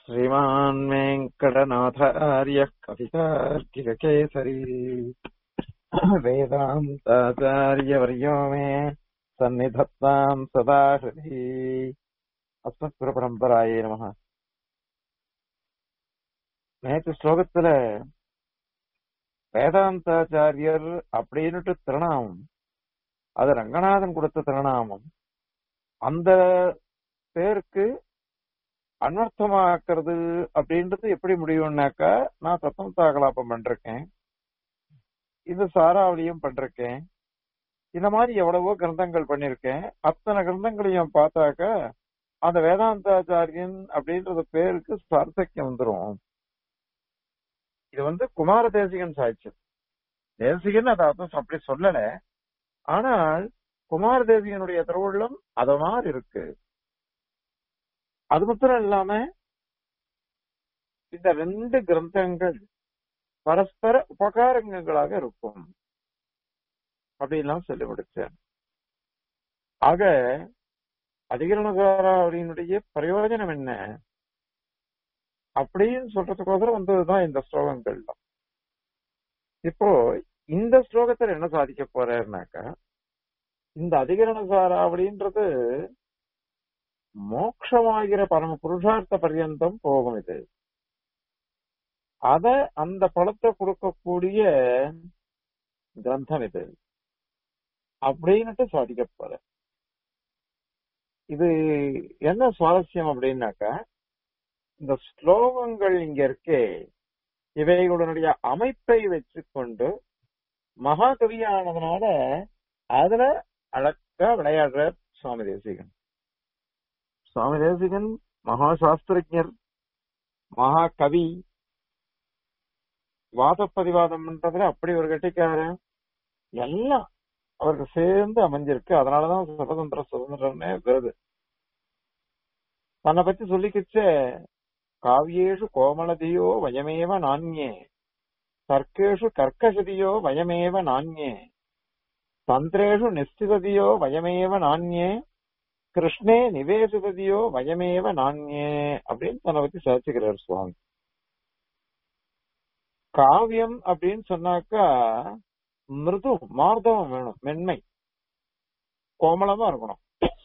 श्रीमान् वेङ्कटनाथार्यः कवितार्किककेसरी वेदान्ताचार्यवर्यो मे सन्निधत्ताम् सदा हृदि அஸ்மத்குருபரம்பராயே நமக நேற்று ஸ்லோகத்துல வேதாந்தாச்சாரியர் அப்படின்னுட்டு திருநாமம் அது ரங்கநாதன் கொடுத்த திருநாமம் அந்த பேருக்கு அனர்த்தமாக்குறது அப்படின்றது எப்படி முடியும்னாக்கா நான் தத்துவத்தாகலாப்பம் பண்றேன் இது சாராவளியும் பண்றேன் இந்த மாதிரி எவ்வளவோ கிரந்தங்கள் பண்ணிருக்கேன் அத்தனை கிரந்தங்களையும் பார்த்தாக்க அந்த வேதாந்தாச்சாரியன் அப்படின்றது பேருக்கு சார்த்தக்கியம் வந்துரும் இது வந்து குமார தேசிகன் சாட்சியம் தேசிகன் அதை அர்த்தம் அப்படி சொல்லல ஆனால் குமார தேசிகனுடைய திருவுள்ளம் அத மாதிரி இருக்கு அது மாத்திரம் இல்லாம இந்த ரெண்டு கிரந்தங்கள் பரஸ்பர உபகாரங்களாக இருக்கும் அப்படின்லாம் சொல்லி முடிச்சேன் ஆக அதிகரணகாராவளியினுடைய பிரயோஜனம் என்ன அப்படின்னு சொல்றதுக்கோசரம் வந்ததுதான் இந்த ஸ்லோகங்கள் தான் இப்போ இந்த ஸ்லோகத்துல என்ன சாதிக்க போறாருனாக்கா இந்த அதிகரணசாராவளின்றது மோட்சமாகிற பரம புருஷார்த்த பர்யந்தம் போகும் இது அத அந்த பழத்தை கொடுக்கக்கூடிய கிரந்தம் இது அப்படின்னுட்டு சாதிக்க போற இது என்ன சுவாரஸ்யம் அப்படின்னாக்கா இந்த ஸ்லோகங்கள் இங்க இருக்கே இவைகளுடைய அமைப்பை வச்சுக்கொண்டு மகாகவியானதுனால அதுல அழகா விளையாடுற சுவாமி தேசிகன் சுவாமி தேசிகன் மகா சாஸ்திரஜர் மகா கவி வாதப்பதிவாதம் பண்றதுல அப்படி ஒரு கட்டிக்காரன் எல்லாம் அவருக்கு சேர்ந்து அமைஞ்சிருக்கு அதனாலதான் சுதந்திர சுதந்திரம்னே விருது தன்னை பத்தி சொல்லிக்கிச்ச காவியேஷு கோமலதியோ வயமேவ நான்யே தர்க்கேஷு கர்க்கசதியோ வயமேவ நான்யே தந்திரேஷு நிஸ்திததியோ வயமேவ நான்யே கிருஷ்ணே நிவேசிததியோ வயமேவ நான்யே அப்படின்னு தன்னை பத்தி சாதிச்சுக்கிறார் சுவாமி காவியம் அப்படின்னு சொன்னாக்கா மிருது மார்தவம் வேணும் மென்மை கோமளமா இருக்கணும்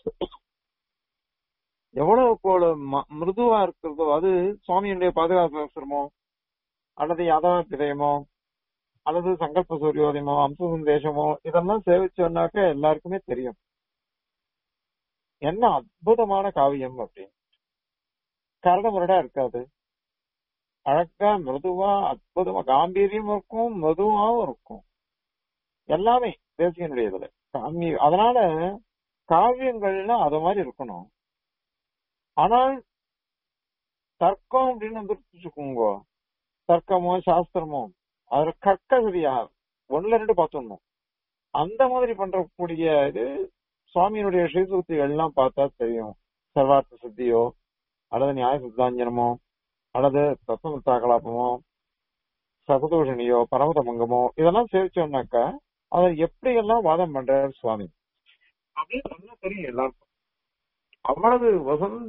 எவ்வளவு கோல மிருதுவா இருக்கிறதோ அது சுவாமியுடைய பாதுகாப்பு அவசரமோ அல்லது யாதவ பிதயமோ அல்லது சங்கல்ப சூரியோதயமோ அம்ச சந்தேசமோ இதெல்லாம் சேவிச்சோம்னாக்க எல்லாருக்குமே தெரியும் என்ன அற்புதமான காவியம் அப்படின்னு கரடமுரடா இருக்காது அழகா மிருதுவா அற்புதமா காம்பீரியம் இருக்கும் மிருதுவாவும் இருக்கும் எல்லாமே தேசியனுடைய இதுல காமி அதனால காவியங்கள்லாம் அத மாதிரி இருக்கணும் ஆனால் தர்க்கம் அப்படின்னு வந்துருச்சுக்கோங்க தர்க்கமோ சாஸ்திரமோ அதுல கற்கசதியா ஒண்ணுல ரெண்டு பார்த்துடணும் அந்த மாதிரி பண்றக்கூடிய இது சுவாமியினுடைய ஸ்ரீசூக்திகள் எல்லாம் பார்த்தா தெரியும் சர்வார்த்த சித்தியோ அல்லது நியாய சித்தாஞ்சனமோ அல்லது தத்துவத்தா கலாபமோ சகதூஷணியோ பரமதமங்கமோ இதெல்லாம் சேவிச்சோம்னாக்கா அவர் எப்படி எல்லாம் வாதம் பண்றாரு சுவாமி அப்படின்னு சொன்னா தெரியும் எல்லாருக்கும் அவ்வளவு வசந்த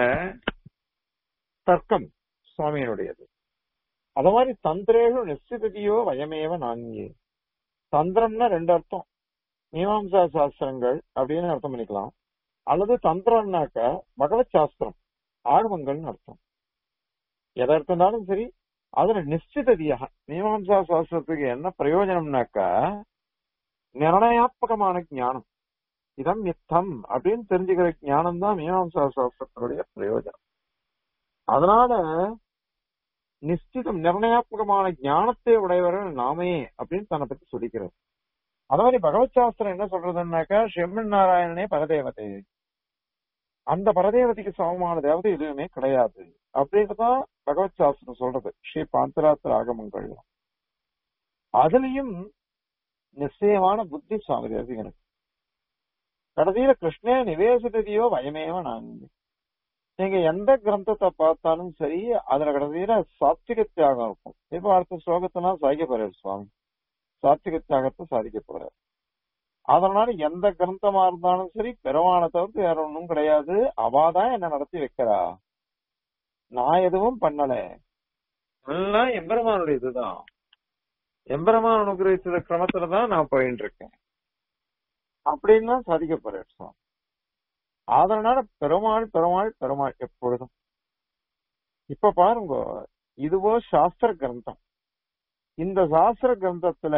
தர்க்கம் சுவாமியினுடையது அத மாதிரி தந்திரேஷு நிச்சிததியோ வயமேவ நான்கே தந்திரம்னா ரெண்டு அர்த்தம் மீமாம்சா சாஸ்திரங்கள் அப்படின்னு அர்த்தம் பண்ணிக்கலாம் அல்லது தந்திரம்னாக்க பகவத் சாஸ்திரம் ஆழ்வங்கள்னு அர்த்தம் எதை இருந்தாலும் சரி அதுல நிச்சிததியாக மீமாம்சா சாஸ்திரத்துக்கு என்ன பிரயோஜனம்னாக்கா நிர்ணயாத்மகமான ஞானம் இதம் யுத்தம் அப்படின்னு தெரிஞ்சுக்கிற ஞானம் தான் மீமாம்சா சாஸ்திரத்தினுடைய பிரயோஜனம் அதனால நிச்சிதம் நிர்ணயாத்மகமான ஞானத்தை உடையவர்கள் நாமே அப்படின்னு தன்னை பத்தி சொல்லிக்கிறது அது மாதிரி பகவத் சாஸ்திரம் என்ன சொல்றதுன்னாக்கா செம்மன் நாராயணனே பரதேவதை அந்த பரதேவதைக்கு சமமான தேவதை எதுவுமே கிடையாது அப்படின்னுதான் பகவத் சாஸ்திரம் சொல்றது ஸ்ரீ பாந்தராத்திர ஆகமங்கள் அதுலயும் நிச்சயமான புத்தி சுவாமி தேசிகனுக்கு கடைசியில கிருஷ்ணே நிவேசிதையோ வயமேவ நான் நீங்க எந்த கிரந்தத்தை பார்த்தாலும் சரி அதுல கடைசியில சாத்விக தியாகம் இருக்கும் இப்ப அடுத்த ஸ்லோகத்தெல்லாம் சாதிக்க போறாரு சுவாமி சாத்விக தியாகத்தை சாதிக்க போறாரு அதனால எந்த கிரந்தமா இருந்தாலும் சரி பெருமான தவிர்த்து வேற ஒன்றும் கிடையாது அவாதான் என்ன நடத்தி வைக்கிறா நான் எதுவும் பண்ணல எல்லாம் எம்பெருமானுடைய இதுதான் எம்பெருமான் அனுகிரகிச்ச கிரமத்துல தான் நான் போயிட்டு இருக்கேன் அப்படின்னு தான் சாதிக்க போறேன் சுவாமி. அதனால பெருமாள் பெருமாள் பெருமாள் எப்பொழுதும் இப்ப பாருங்க இதுவோ சாஸ்திர கிரந்தம் இந்த சாஸ்திர கிரந்தத்துல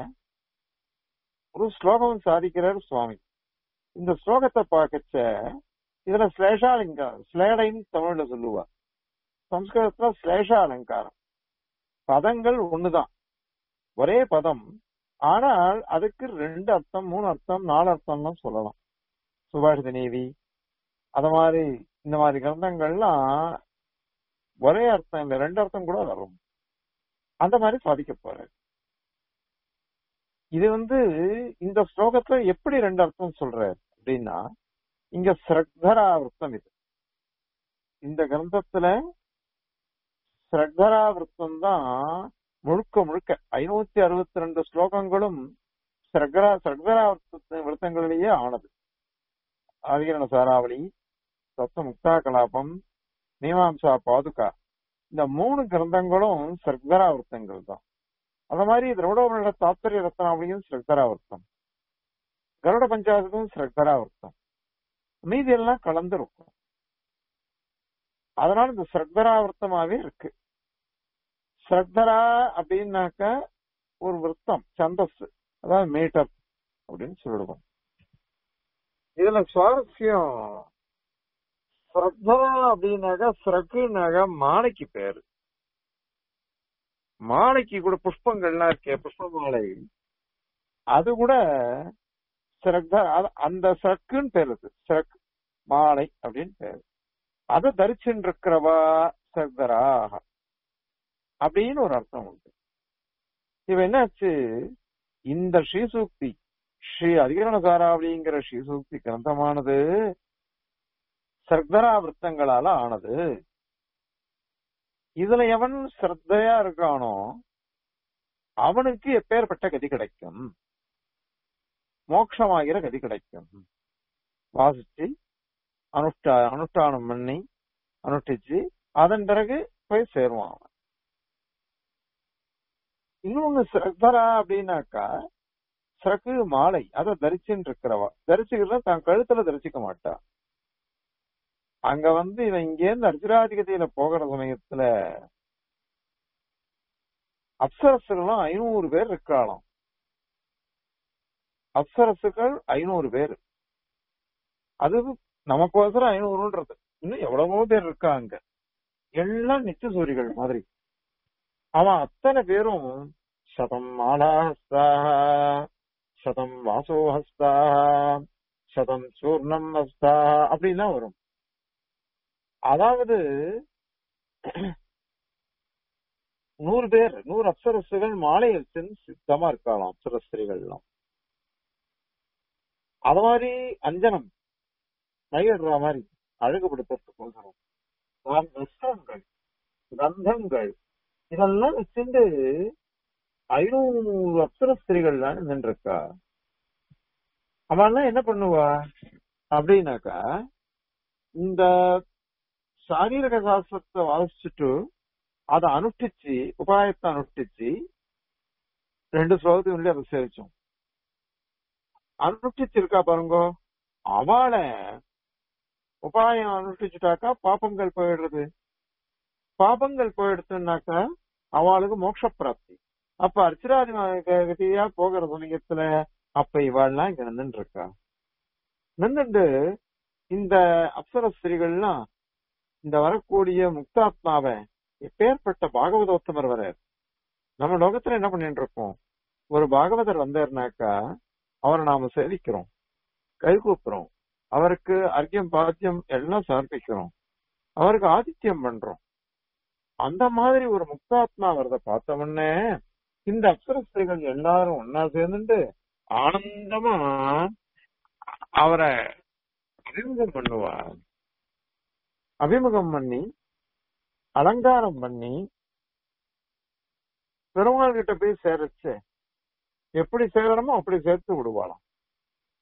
ஒரு ஸ்லோகம் சாதிக்கிறார் சுவாமி இந்த ஸ்லோகத்தை பார்க்கச்ச இதுல ஸ்லேஷாலிங்காரம் ஸ்லேடைன்னு தமிழ்ல சொல்லுவா சம்ஸ்கிருதத்துல ஸ்லேஷ அலங்காரம் பதங்கள் ஒண்ணுதான் ஒரே பதம் ஆனால் அதுக்கு ரெண்டு அர்த்தம் மூணு அர்த்தம் நாலு அர்த்தம்லாம் சொல்லலாம் சுபாஷித நேவி அத மாதிரி இந்த மாதிரி கிரந்தங்கள்லாம் ஒரே அர்த்தம் இல்ல ரெண்டு அர்த்தம் கூட வரும் அந்த மாதிரி சாதிக்க போறாரு இது வந்து இந்த ஸ்லோகத்துல எப்படி ரெண்டு அர்த்தம் சொல்றாரு அப்படின்னா இங்க சிரக்தராவிருத்தம் இது இந்த கிரந்தத்துல சிரக்தராவிருத்தம் தான் முழுக்க முழுக்க ஐநூத்தி அறுபத்தி ரெண்டு ஸ்லோகங்களும் சிரகரா சிரக்தராவிருத்த விருத்தங்களிலேயே ஆனது ஆதிகரண சாராவளி தத்துவ முக்தா கலாபம் மீமாம்சா பாதுகா இந்த மூணு கிரந்தங்களும் சிரக்தராவிருத்தங்கள் தான் அந்த மாதிரி திரவிடோபனோட தாத்பரிய ரத்னாவளியும் சிரக்தராவிருத்தம் கருட பஞ்சாயத்தும் சிரக்தராவிருத்தம் மீதி எல்லாம் கலந்து இருக்கும் அதனால இந்த சிரக்தராவிருத்தமாவே இருக்கு ஸ்ரத்தரா அப்படின்னாக்க ஒரு விருத்தம் சந்தஸ் அதாவது மீட்டர் அப்படின்னு சொல்லிடுவோம் இதுல சுவாரஸ்யம் ஸ்ரத்தரா அப்படின்னாக்கா ஸ்ரக்குனாக்க மாலைக்கு பேரு மாலைக்கு கூட புஷ்பங்கள்லாம் இருக்கே புஷ்ப மாலை அது கூட சிரக்தா அது- அந்த சரக்குன்னு பேர் அது சிரக் மாலை அப்படின்னு பேரு அதை தரிச்சுட்டு இருக்கிறவா சிரக்தராக அப்படின்னு ஒரு அர்த்தம் உண்டு இப்ப என்னாச்சு இந்த ஸ்ரீசூக்தி ஸ்ரீ அதிகரண சாராவளிங்கிற ஸ்ரீசூக்தி கிரந்தமானது சர்க்கரா விருத்தங்களால ஆனது இதுல எவன் ஸ்ரத்தையா இருக்கானோ அவனுக்கு எப்பேற்பட்ட கதி கிடைக்கும் மோட்சமாகிற கதி கிடைக்கும் வாசிச்சு அனுஷ்டா அனுஷ்டானம் பண்ணி அனுஷ்டிச்சு அதன் பிறகு போய் சேருவான் அவன் இன்னொன்னு சிரக்தரா அப்படின்னாக்கா சிறக்கு மாலை அதை தரிச்சுன்னு இருக்கிறவா தரிச்சுக்கிறத தான் கழுத்துல தரிச்சுக்க மாட்டா அங்க வந்து இவன் இங்க இருந்து அர்ஜுராதிகதையில போகிற சமயத்துல அப்சரசுகளும் ஐநூறு பேர் இருக்காளாம் அப்சரசுகள் ஐநூறு பேர் அது நமக்கோசரம் ஐநூறுன்றது இன்னும் எவ்வளவோ பேர் இருக்காங்க எல்லாம் நித்திய சூரிகள் மாதிரி அவன் அத்தனை பேரும் சதம் மாலாஹஸ்தா சதம் வாசோஹஸ்தா சதம் சூர்ணம் ஹஸ்தா அப்படின்லாம் வரும் அதாவது நூறு பேர் நூறு அப்சரஸ்கள் மாலையை செஞ்சு சித்தமா இருக்கலாம் அப்சரஸ்திரிகள்லாம் அது மாதிரி அஞ்சனம் நையிடுற மாதிரி அழகுபடுத்துறதுக்கோசரம் வஸ்திரங்கள் கந்தங்கள் இதெல்லாம் வச்சுட்டு ஐநூறு அப்சரஸ்திரிகள் நின்றுருக்கா அவெல்லாம் என்ன பண்ணுவா அப்படின்னாக்கா இந்த சாரீரக சாஸ்திரத்தை வாசிச்சுட்டு அதை அனுஷ்டிச்சு உபாயத்தை அனுஷ்டிச்சு ரெண்டு ஸ்லோகத்தையும் உள்ளே அதை சேவிச்சோம் அனுஷ்டிச்சிருக்கா பாருங்க அவளை உபாயம் அனுஷ்டிச்சுட்டாக்கா பாப்பங்கள் போயிடுறது பாபங்கள் போயிடுச்சுன்னாக்கா அவளுக்கு மோட்ச பிராப்தி அப்ப அர்ச்சராதி கதியா போகிற சமயத்துல அப்ப இவாள்லாம் இங்க நின்று இருக்கா நின்றுட்டு இந்த அப்சர ஸ்திரீகள்லாம் இந்த வரக்கூடிய முக்தாத்மாவை எப்பேற்பட்ட பாகவதோத்தமர் வர நம்ம லோகத்துல என்ன பண்ணிட்டு இருக்கோம் ஒரு பாகவதர் வந்தாருனாக்கா அவரை நாம சேவிக்கிறோம் கை கூப்புறோம் அவருக்கு அர்க்கியம் பாத்தியம் எல்லாம் சமர்ப்பிக்கிறோம் அவருக்கு ஆதித்யம் பண்றோம் அந்த மாதிரி ஒரு முக்தாத்மா வரத பார்த்த உடனே இந்த அப்சரஸ்திரிகள் எல்லாரும் ஒன்னா சேர்ந்துட்டு ஆனந்தமா அவரை அபிமுகம் பண்ணுவா அபிமுகம் பண்ணி அலங்காரம் பண்ணி பெருமாள் கிட்ட போய் சேரச்சு எப்படி சேரணுமோ அப்படி சேர்த்து விடுவாளாம்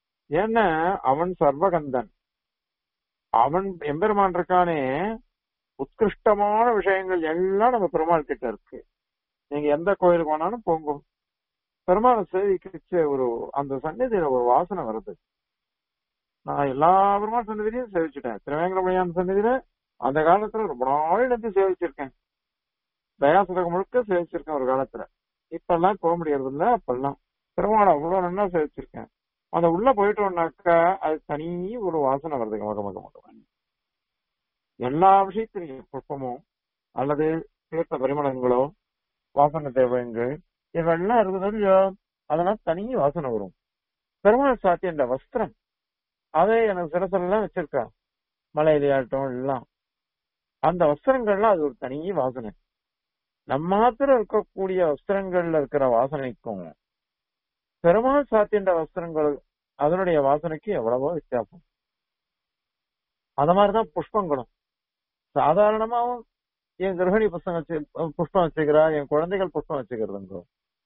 ஏன்னா அவன் சர்வகந்தன் அவன் எம்பெருமான் இருக்கானே உத்கிருஷ்டமான விஷயங்கள் எல்லாம் நம்ம பெருமாள் கிட்ட இருக்கு நீங்க எந்த கோயிலுக்கு போனாலும் போங்க பெருமாளை சேவிக்கிச்ச ஒரு அந்த சந்நிதியில ஒரு வாசனை வருது நான் எல்லா பெருமாள் சன்னதியிலையும் சேவிச்சுட்டேன் திருவேங்கடமுடியான சன்னதியில அந்த காலத்துல ரொம்ப நாள் இருந்து சேவிச்சிருக்கேன் தயாசதகம் முழுக்க சேவிச்சிருக்கேன் ஒரு காலத்துல இப்ப எல்லாம் போக முடியறது இல்ல அப்பெல்லாம் பெருமாள் அவ்வளவு நல்லா சேவிச்சிருக்கேன் அந்த உள்ள போயிட்டோம்னாக்கா அது தனி ஒரு வாசனை வருது மக மக மக எல்லா விஷயத்திலையும் புஷ்பமோ அல்லது தீர்த்த பரிமளங்களோ வாசனை தேவங்கள் இவெல்லாம் இருக்குது இல்லையோ அதெல்லாம் தனி வாசனை வரும் பெருமாள் சாத்தி அந்த வஸ்திரம் அதை எனக்கு சிறசெல்லாம் வச்சிருக்கா மலையிலையாட்டம் எல்லாம் அந்த வஸ்திரங்கள்லாம் அது ஒரு தனி வாசனை நம்ம மாத்திரம் இருக்கக்கூடிய வஸ்திரங்கள்ல இருக்கிற வாசனைக்கும் பெருமாள் சாத்தின்ற வஸ்திரங்கள் அதனுடைய வாசனைக்கு எவ்வளவோ வித்தியாசம் அத மாதிரிதான் புஷ்பங்களும் சாதாரணமாவும் என் கிரகணி புஸ்தகம் வச்சு புஷ்பம் வச்சுக்கிறா என் குழந்தைகள் புஷ்பம் வச்சுக்கிறதுங்க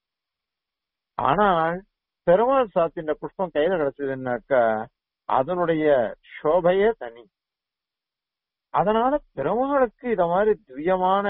ஆனால் பெருமாள் சாத்தின்ற புஷ்பம் கையில கிடைச்சதுன்னாக்கா அதனுடைய சோபையே தனி அதனால பெருமாளுக்கு இத மாதிரி திவ்யமான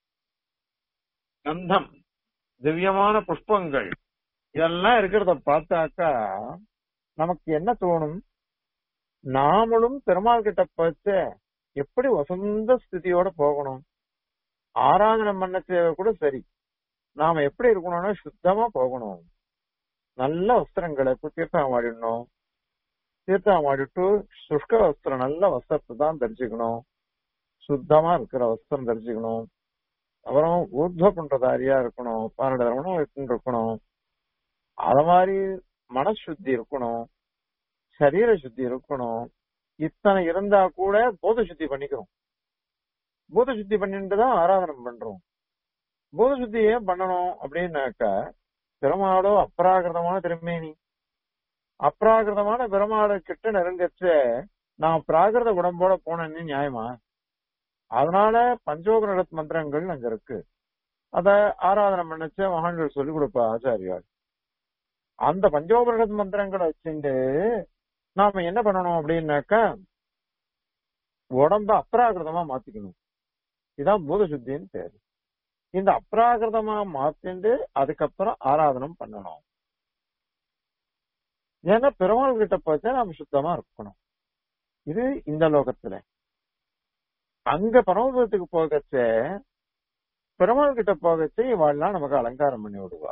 கந்தம் திவ்யமான புஷ்பங்கள் இதெல்லாம் இருக்கிறத பார்த்தாக்கா நமக்கு என்ன தோணும் நாமளும் பெருமாள் கிட்ட பச்ச எப்படி வசந்த ஸ்திதியோட போகணும் ஆராதனை பண்ண சேவை கூட சரி நாம எப்படி இருக்கணும்னா சுத்தமா போகணும் நல்ல வஸ்திரங்களை இப்ப தீர்த்தம் ஆடிடணும் தீர்த்தம் ஆடிட்டு சுஷ்க வஸ்திரம் நல்ல வஸ்திரத்தை தான் தரிச்சுக்கணும் சுத்தமா இருக்கிற வஸ்திரம் தரிச்சுக்கணும் அப்புறம் ஊர்துவ பண்றதாரியா இருக்கணும் பன்னெண்டு தரவணும் இருக்கணும் அத மாதிரி மனசுத்தி இருக்கணும் சரீர சுத்தி இருக்கணும் இத்தனை இருந்தா கூட போத சுத்தி பண்ணிக்கிறோம் பூத சுத்தி பண்ணிட்டு தான் ஆராதனை பண்றோம் பூத சுத்தி ஏன் பண்ணணும் அப்படின்னாக்கா பெருமாளோ அப்ராகிருதமான திருமேனி அப்ராகிருதமான பெருமாளை கிட்ட நெருங்கச்ச நான் பிராகிருத குடம்போட போனேன்னு நியாயமா அதனால பஞ்சோபனிட மந்திரங்கள் அங்க இருக்கு அத ஆராதனை பண்ணச்ச மகான்கள் சொல்லிக் கொடுப்பா ஆச்சாரியார் அந்த பஞ்சோபனிட மந்திரங்களை வச்சுட்டு நாம என்ன பண்ணணும் அப்படின்னாக்கா உடம்ப அப்ராகிருதமா மாத்திக்கணும் இதான் பூத சுத்தின்னு பேரு இந்த அப்ராகிருதமா மாத்திண்டு அதுக்கப்புறம் ஆராதனம் பண்ணணும் ஏன்னா பெருமாள் கிட்ட போச்சா நாம சுத்தமா இருக்கணும் இது இந்த லோகத்துல அங்க பரமபதத்துக்கு போகச்ச பெருமாள் கிட்ட போகச்ச இவாள்லாம் நமக்கு அலங்காரம் பண்ணி விடுவா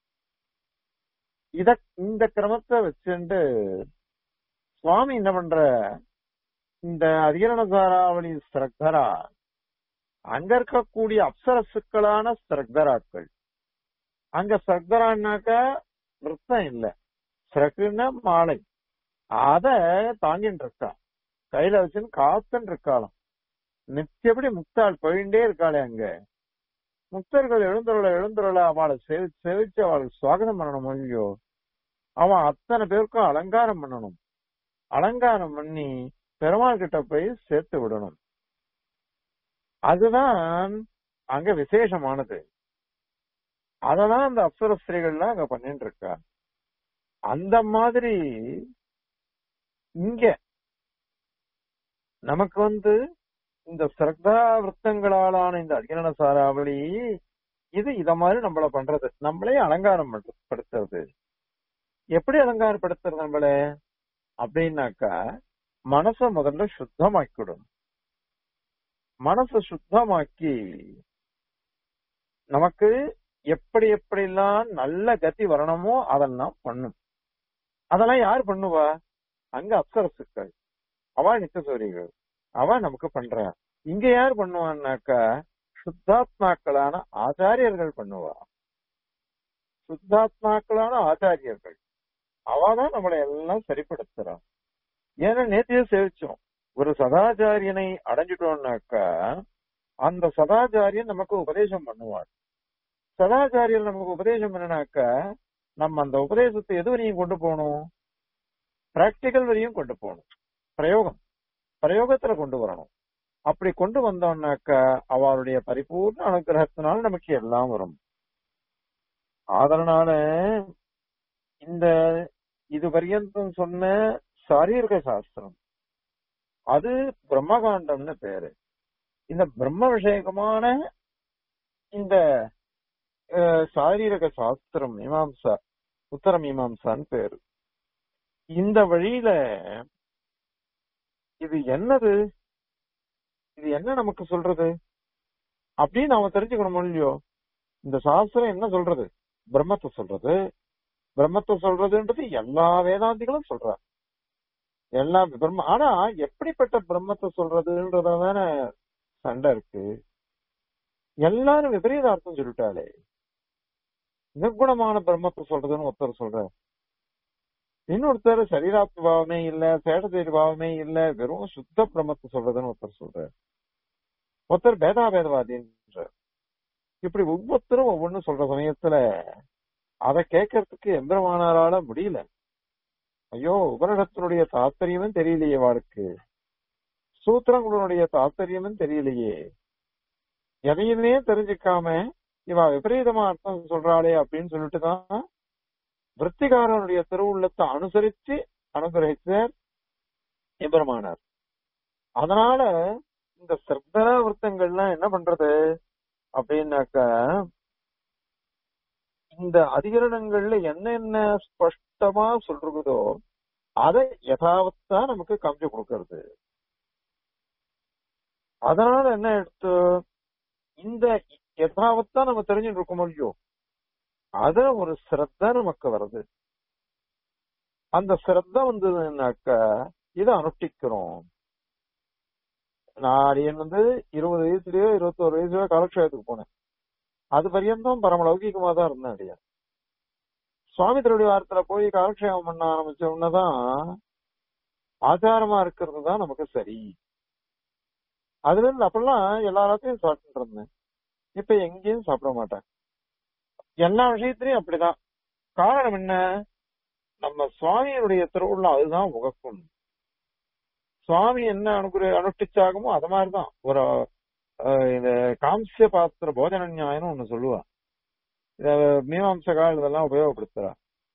இத இந்த கிரமத்தை வச்சுட்டு சுவாமி என்ன பண்ற இந்த அதிகரணசாராவளி ஸ்ரக்தரா அங்க இருக்கக்கூடிய அப்சரசுக்களான ஸ்ரக்தராக்கள் அங்க ஸ்ரக்தரான்னாக்கா நிறுத்தம் இல்ல ஸ்ரக்குன்னா மாலை அத தாங்கிட்டு இருக்கா கையில வச்சுன்னு காத்துன்னு இருக்காளாம் நித்தியப்படி முக்தாள் போயிட்டே இருக்காளே அங்க முக்தர்கள் எழுந்துருள எழுந்துருள அவளை சேவி சேவிச்சு அவளுக்கு சுவாகதம் பண்ணணும் இல்லையோ அவன் அத்தனை பேருக்கும் அலங்காரம் பண்ணணும் அலங்காரம் பண்ணி பெருமாள் கிட்ட போய் சேர்த்து விடணும் அதுதான் அங்க விசேஷமானது அததான் அந்த அப்சர ஸ்திரீகள்லாம் அங்க பண்ணிட்டு இருக்கா அந்த மாதிரி இங்க நமக்கு வந்து இந்த சிரத்தா விரத்தங்களாலான இந்த அஜ்ஞான சாராவளி இது இத மாதிரி நம்மள பண்றது நம்மளே அலங்காரம் பண்ற- படுத்துறது எப்படி அலங்காரப்படுத்துறது நம்மள அப்படின்னாக்கா மனச முதல்ல சுத்தமாக்கிடும் மனச சுத்தமாக்கி நமக்கு எப்படி எப்படிலாம் நல்ல கதி வரணுமோ அதெல்லாம் பண்ணும் அதெல்லாம் யார் பண்ணுவா அங்க அப்சரசுக்கள் அவ நித்தசூரிகள் அவ நமக்கு பண்றா இங்க யார் பண்ணுவான்னாக்கா சுத்தாத்மாக்களான ஆச்சாரியர்கள் பண்ணுவா சுத்தாத்மாக்களான ஆச்சாரியர்கள் அவதான் நம்மளை எல்லாம் சரிப்படுத்துறா ஏன்னா நேத்தியே சேவிச்சோம் ஒரு சதாச்சாரியனை அடைஞ்சிட்டோம்னாக்கா அந்த சதாச்சாரியன் நமக்கு உபதேசம் பண்ணுவார் சதாச்சாரியர் நமக்கு உபதேசம் பண்ணினாக்கா நம்ம அந்த உபதேசத்தை எது வரையும் கொண்டு போகணும் பிராக்டிக்கல் வரையும் கொண்டு போகணும் பிரயோகம் பிரயோகத்துல கொண்டு வரணும் அப்படி கொண்டு வந்தோம்னாக்கா அவருடைய பரிபூர்ண அனுகிரகத்தினால் நமக்கு எல்லாம் வரும் அதனால இந்த இது பரியந்தம் சொன்ன சாரீரக சாஸ்திரம் அது பிரம்மகாண்டம்னு பேரு இந்த பிரம்ம விஷயகமான இந்த அஹ், சாரீரக சாஸ்திரம் மீமாம்சா உத்தர மீமாம்சான்னு பேரு இந்த வழியில இது என்னது இது என்ன நமக்கு சொல்றது அப்படின்னு நாம தெரிஞ்சுக்கணும் இல்லையோ இந்த சாஸ்திரம் என்ன சொல்றது பிரம்மத்தை சொல்றது பிரம்மத்தை சொல்றதுன்றது எல்லா வேதாந்திகளும் சொல்றா எல்லா பிரம்ம ஆனா எப்படிப்பட்ட பிரம்மத்தை சொல்றதுன்றதான சண்டை இருக்கு எல்லாரும் விபரீத அர்த்தம் சொல்லிட்டாலே நிர்குணமான பிரம்மத்தை சொல்றதுன்னு ஒருத்தர் சொல்ற இன்னொருத்தர் சரீராத்ம பாவமே இல்ல சேடதேரி பாவமே இல்ல வெறும் சுத்த பிரம்மத்தை சொல்றதுன்னு ஒருத்தர் சொல்ற ஒருத்தர் பேதாபேதவாதின்ற இப்படி ஒவ்வொருத்தரும் ஒவ்வொன்னு சொல்ற சமயத்துல அதை கேட்கறதுக்கு எம்பெருமானாரால முடியல ஐயோ உபனிடத்தினுடைய தாத்பரியமும் தெரியலையே வாழ்க்கு சூத்திரங்களுடைய தாத்பரியமும் தெரியலையே எதையுமே தெரிஞ்சுக்காம இவ விபரீதமா அர்த்தம் சொல்றாளே அப்படின்னு சொல்லிட்டு தான் விற்த்திகாரனுடைய திருவுள்ளத்தை அனுசரிச்சு அனுகிரகிச்சார் எம்பெருமானார் அதனால இந்த சிரத்தா விருத்தங்கள்லாம் என்ன பண்றது அப்படின்னாக்கா இந்த அதிகரணங்கள்ல என்னென்ன ஸ்பஷ்டமா சொல்றதோ அதை யதாவத்தா நமக்கு காமிச்சு கொடுக்கறது அதனால என்ன எடுத்து இந்த யதாவத்தா நம்ம தெரிஞ்சுட்டு இருக்கோம் இல்லையோ அத ஒரு சிரத்த நமக்கு வருது அந்த சிரத்த வந்ததுன்னாக்க இதை அனுஷ்டிக்கிறோம் நான் அடியன் வந்து இருபது வயசுலயோ இருபத்தோரு வயசுலயோ காலக்ஷேபத்துக்கு போனேன் அது பரியந்தம் பரமலௌகிகமா தான் இருந்தேன் அடியா சுவாமி திருடைய வாரத்துல போய் காலக்ஷேபம் பண்ண ஆரம்பிச்ச உடனேதான் ஆச்சாரமா இருக்கிறது தான் நமக்கு சரி அதுல இருந்து அப்பெல்லாம் எல்லாத்தையும் சாப்பிட்டு இருந்தேன் இப்ப எங்கேயும் சாப்பிட மாட்டேன் எல்லா விஷயத்திலயும் அப்படிதான் காரணம் என்ன நம்ம சுவாமியினுடைய திருவுள்ளம் அதுதான் உகக்கும் சுவாமி என்ன அனுகுர அனுஷ்டிச்சாகமோ அது மாதிரிதான் ஒரு அஹ், இந்த காம்சிய பாத்திர போஜன நியாயம்னு ஒண்ணு சொல்லுவா இத மீமாம்சகால் இதெல்லாம் உபயோகப்படுத்துறா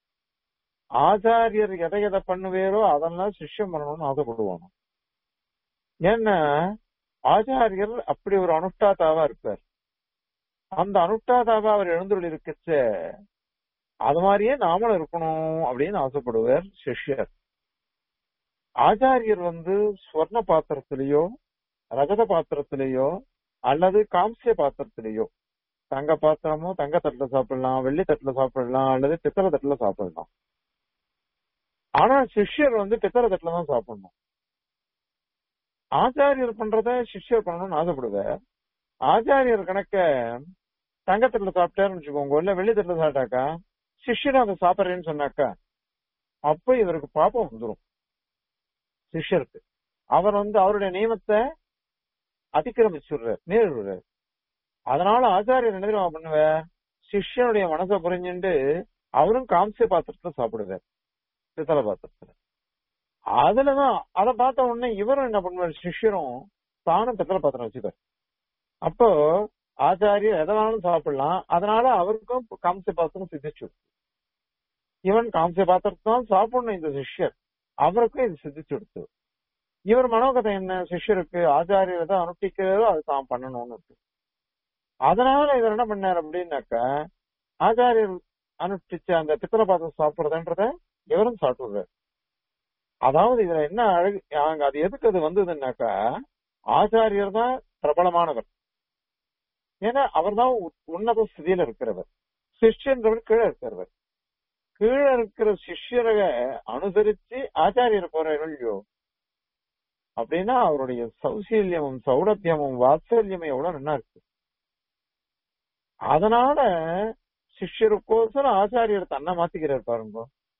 ஆச்சாரியர் எதை எதை பண்ணுவேரோ அதெல்லாம் சிஷ்யம் பண்ணணும்னு ஆசைப்படுவாங்க ஏன்னா ஆச்சாரியர் அப்படி ஒரு அனுஷ்டாதாவா இருப்பார் அந்த அனுஷ்டாதாவா அவர் எழுந்துள்ள இருக்கச்ச அது மாதிரியே நாமளும் இருக்கணும் அப்படின்னு ஆசைப்படுவார் சிஷ்யர் ஆச்சாரியர் வந்து ஸ்வர்ண பாத்திரத்திலேயோ ரஜத பாத்திரத்திலேயோ அல்லது காம்சிய பாத்திரத்திலேயோ தங்க பாத்திரமோ தங்க தட்டுல சாப்பிடலாம் வெள்ளி தட்டுல சாப்பிடலாம் அல்லது பித்தளை தட்டுல சாப்பிடலாம் ஆனா சிஷ்யர் வந்து பித்தளை தட்டுல தான் சாப்பிடணும் ஆச்சாரியர் பண்றத சிஷ்யர் பண்ணணும்னு ஆசைப்படுவார் ஆச்சாரியர் கணக்க தங்கத்தட்டுல சாப்பிட்டாருன்னு வச்சுக்கோங்க இல்ல வெள்ளி தட்டுல சாப்பிட்டாக்கா சிஷ்யர் அதை சாப்பிடுறேன்னு சொன்னாக்கா அப்ப இவருக்கு பாப்பம் வந்துரும் சிஷ்யருக்கு அவர் வந்து அவருடைய நியமத்தை அதிக்கிரமிச்சுடுறார் மீறிடுறார் அதனால ஆச்சாரியர் என்ன தெரியுமா பண்ணுவார் சிஷ்யனுடைய மனசை புரிஞ்சுண்டு அவரும் காம்சிய பாத்திரத்துல சாப்பிடுவார் பித்தளை பாத்திரத்துல அதுலதான் அதை பார்த்த உடனே இவரும் என்ன பண்ணுவார் சிஷ்யரும் தானும் பித்தளை பாத்திரம் வச்சுப்பார் அப்போ ஆச்சாரியர் எதை வேணாலும் சாப்பிடலாம் அதனால அவருக்கும் காம்சிய பாத்திரம் சித்திச்சு இவன் காம்சிய பாத்திரத்தை தான் சாப்பிடணும் இந்த சிஷ்யர் அவருக்கும் இது சித்திச்சு கொடுத்து இவர் மனோகதை என்ன சிஷ்யருக்கு ஆச்சாரியர் எதை அனுஷ்டிக்கிறதோ அது தான் பண்ணணும்னு இருக்கு அதனால இவர் என்ன பண்ணார் அப்படின்னாக்க ஆச்சாரியர் அனுஷ்டிச்ச அந்த பித்தளை பாத்திரம் சாப்பிடுறதுன்றத இவரும் சாப்பிடுறாரு அதாவது இதுல என்ன அழகு அங்க அது எதுக்கு அது வந்ததுன்னாக்கா ஆச்சாரியர் தான் பிரபலமானவர் ஏன்னா அவர் தான் உன்னத ஸ்திதியில இருக்கிறவர் சிஷ்யன்றவர் கீழே இருக்கிறவர் கீழே இருக்கிற சிஷ்யரை அனுசரிச்சு ஆச்சாரியர் போறாரு இல்லையோ அப்படின்னா அவருடைய சௌசீல்யமும் சௌலபியமும் வாத்சல்யமும் எவ்வளவு நல்லா இருக்கு அதனால சிஷ்யருக்கோசரம் ஆச்சாரியர் தன்னை மாத்திக்கிறார் பாருங்க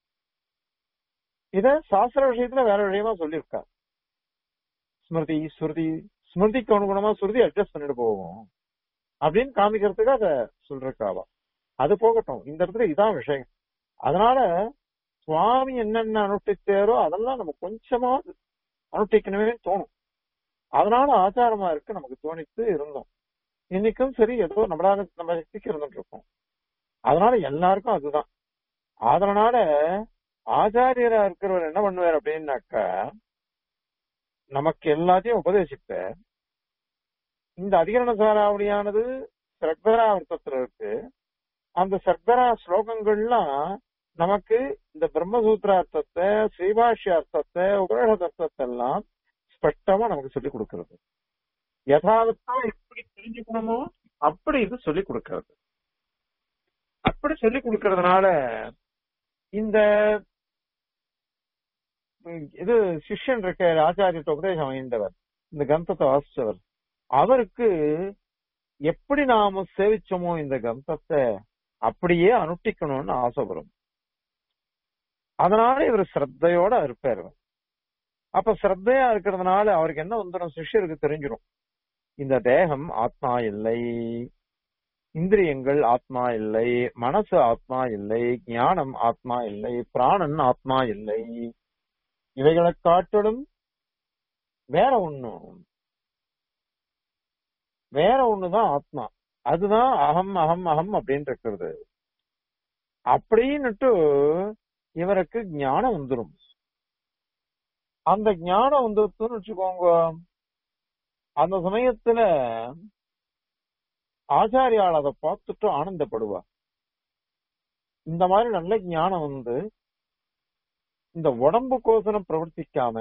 இத சாஸ்திர விஷயத்துல வேற விஷயமா சொல்லியிருக்கா ஸ்மிருதி ஸ்ருதி ஸ்மிருதிக்கு அனுகுணமா ஸ்ருதி அட்ஜஸ்ட் பண்ணிட்டு போகும் அப்படின்னு காமிக்கிறதுக்கு அத சொல்றக்காவா அது போகட்டும் இந்த இடத்துல இதான் விஷயம் அதனால சுவாமி என்னென்ன அனுஷ்டிச்சாரோ அதெல்லாம் நம்ம கொஞ்சமா அனுஷ்டிக்கணுமே தோணும் அதனால ஆச்சாரமா இருக்கு நமக்கு தோணித்து இருந்தோம் இன்னைக்கும் சரி ஏதோ நம்மளால நம்ம சக்திக்கு இருந்துட்டு இருக்கோம் அதனால எல்லாருக்கும் அதுதான் அதனால ஆச்சாரியரா இருக்கிறவர் என்ன பண்ணுவார் அப்படின்னாக்கா நமக்கு எல்லாத்தையும் உபதேசிப்பார் இந்த அதிகரண சாராவளியானது சர்க்கராவர்த்தத்துல இருக்கு அந்த சர்க்கரா ஸ்லோகங்கள்லாம் நமக்கு இந்த பிரம்மசூத்திரார்த்தத்தை ஸ்ரீபாஷ்யார்த்தத்தை உபரிஷதர்த்தத்தை எல்லாம் ஸ்பஷ்டமா நமக்கு சொல்லிக் கொடுக்கிறது யதார்த்தம் எப்படி தெரிஞ்சுக்கணுமோ அப்படி இது சொல்லிக் கொடுக்கிறது அப்படி சொல்லிக் கொடுக்கறதுனால இந்த உம், இது சிஷ்யன் இருக்க ஆச்சாரியத்தை உபதேசம் வாய்ந்தவர் இந்த கந்தத்தை வாசிச்சவர் அவருக்கு எப்படி நாம சேவிச்சோமோ இந்த கந்தத்தை அப்படியே அனுஷ்டிக்கணும்னு ஆசைப்படும் அதனால இவர் ஸ்ரத்தையோட இருப்பார் இவர். அப்ப ஸ்ரத்தையா இருக்கிறதுனால அவருக்கு என்ன வந்துடும் சிஷ்யருக்கு தெரிஞ்சிடும் இந்த தேகம் ஆத்மா இல்லை இந்திரியங்கள் ஆத்மா இல்லை மனசு ஆத்மா இல்லை ஞானம் ஆத்மா இல்லை பிராணன் ஆத்மா இல்லை இவைகளை காட்டிலும் வேற ஒண்ணு வேற ஒண்ணுதான் ஆத்மா அதுதான் அகம் அகம் அகம் அப்படின்னு இருக்கிறது அப்படின்னுட்டு இவருக்கு ஞானம் வந்துடும் அந்த ஞானம் வந்துருச்சுன்னு வச்சுக்கோங்க அந்த சமயத்துல ஆச்சாரியால் அதை பார்த்துட்டு ஆனந்தப்படுவா இந்த மாதிரி நல்ல ஞானம் வந்து இந்த உடம்பு கோசனம் பிரவர்த்திக்காம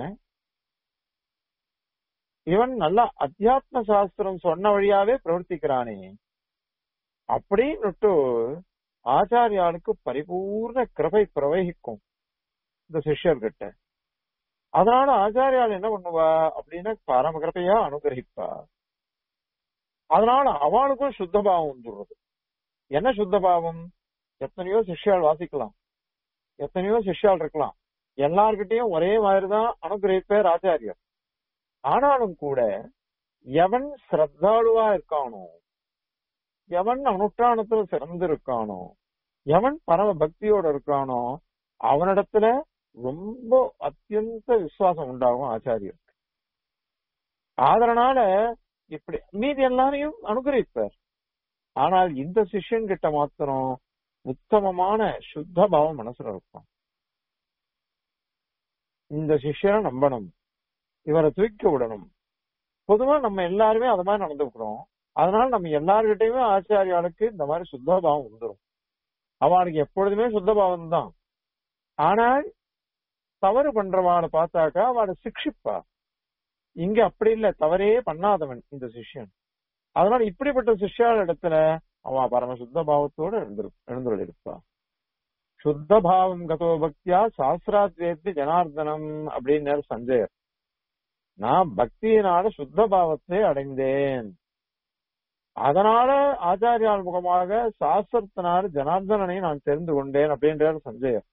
இவன் நல்லா அத்தியாத்ம சாஸ்திரம் சொன்ன வழியாவே பிரவர்த்திக்கிறானே அப்படின்னுட்டு ஆச்சாரியாளுக்கு பரிபூர்ண கிருபை பிரவகிக்கும் இந்த சிஷ்யர்கிட்ட அதனால ஆச்சாரியால் என்ன பண்ணுவா அப்படின்னா பரம கிருபையா அனுகிரகிப்பா அதனால அவளுக்கும் சுத்த பாவம் வந்துடுறது என்ன சுத்த பாவம் எத்தனையோ சிஷ்யால் வாசிக்கலாம் எத்தனையோ சிஷ்யால் இருக்கலாம் எல்லார்கிட்டயும் ஒரே மாதிரிதான் அனுகிரகிப்பார் ஆச்சாரியர் ஆனாலும் கூட எவன் ஸ்ரத்தாளுவா இருக்கானோ எவன் அனுஷ்டானத்துல சிறந்து இருக்கானோ எவன் பரம பக்தியோட இருக்கானோ அவனிடத்துல ரொம்ப அத்தியந்த விசுவாசம் உண்டாகும் ஆச்சாரியருக்கு அதனால இப்படி மீதி எல்லாரையும் அனுகிரகிப்பார் ஆனால் இந்த சிஷ்யன் கிட்ட மாத்திரம் உத்தமமான சுத்த பாவம் மனசுல இருக்கும் இந்த சிஷ்யனை நம்பணும் இவரை தூக்கி விடணும் பொதுவா நம்ம எல்லாருமே அது மாதிரி நடந்துக்கிறோம் அதனால நம்ம எல்லார்கிட்டயுமே ஆச்சாரியாளுக்கு இந்த மாதிரி சுத்த பாவம் வந்துடும் அவனுக்கு எப்பொழுதுமே சுத்த பாவம் தான் ஆனால் தவறு பண்றவாளை பார்த்தாக்கா அவளை சிக்ஷிப்பா இங்க அப்படி இல்ல தவறே பண்ணாதவன் இந்த சிஷ்யன் அதனால இப்படிப்பட்ட சிஷ்யாள் இடத்துல அவ பரம சுத்த பாவத்தோட எழுந்திரு எழுந்துள்ளிருப்பா சுத்த பாவம் கதோ பக்தியா சாஸ்திராத்வேத்தி ஜனார்தனம் அப்படின்னு சஞ்சயர் நான் பக்தியினால சுத்த பாவத்தை அடைந்தேன் அதனால ஆச்சாரியால் முகமாக சாஸ்திரத்தினால ஜனார்தனனை நான் தெரிந்து கொண்டேன் அப்படின்றார் சஞ்சயர்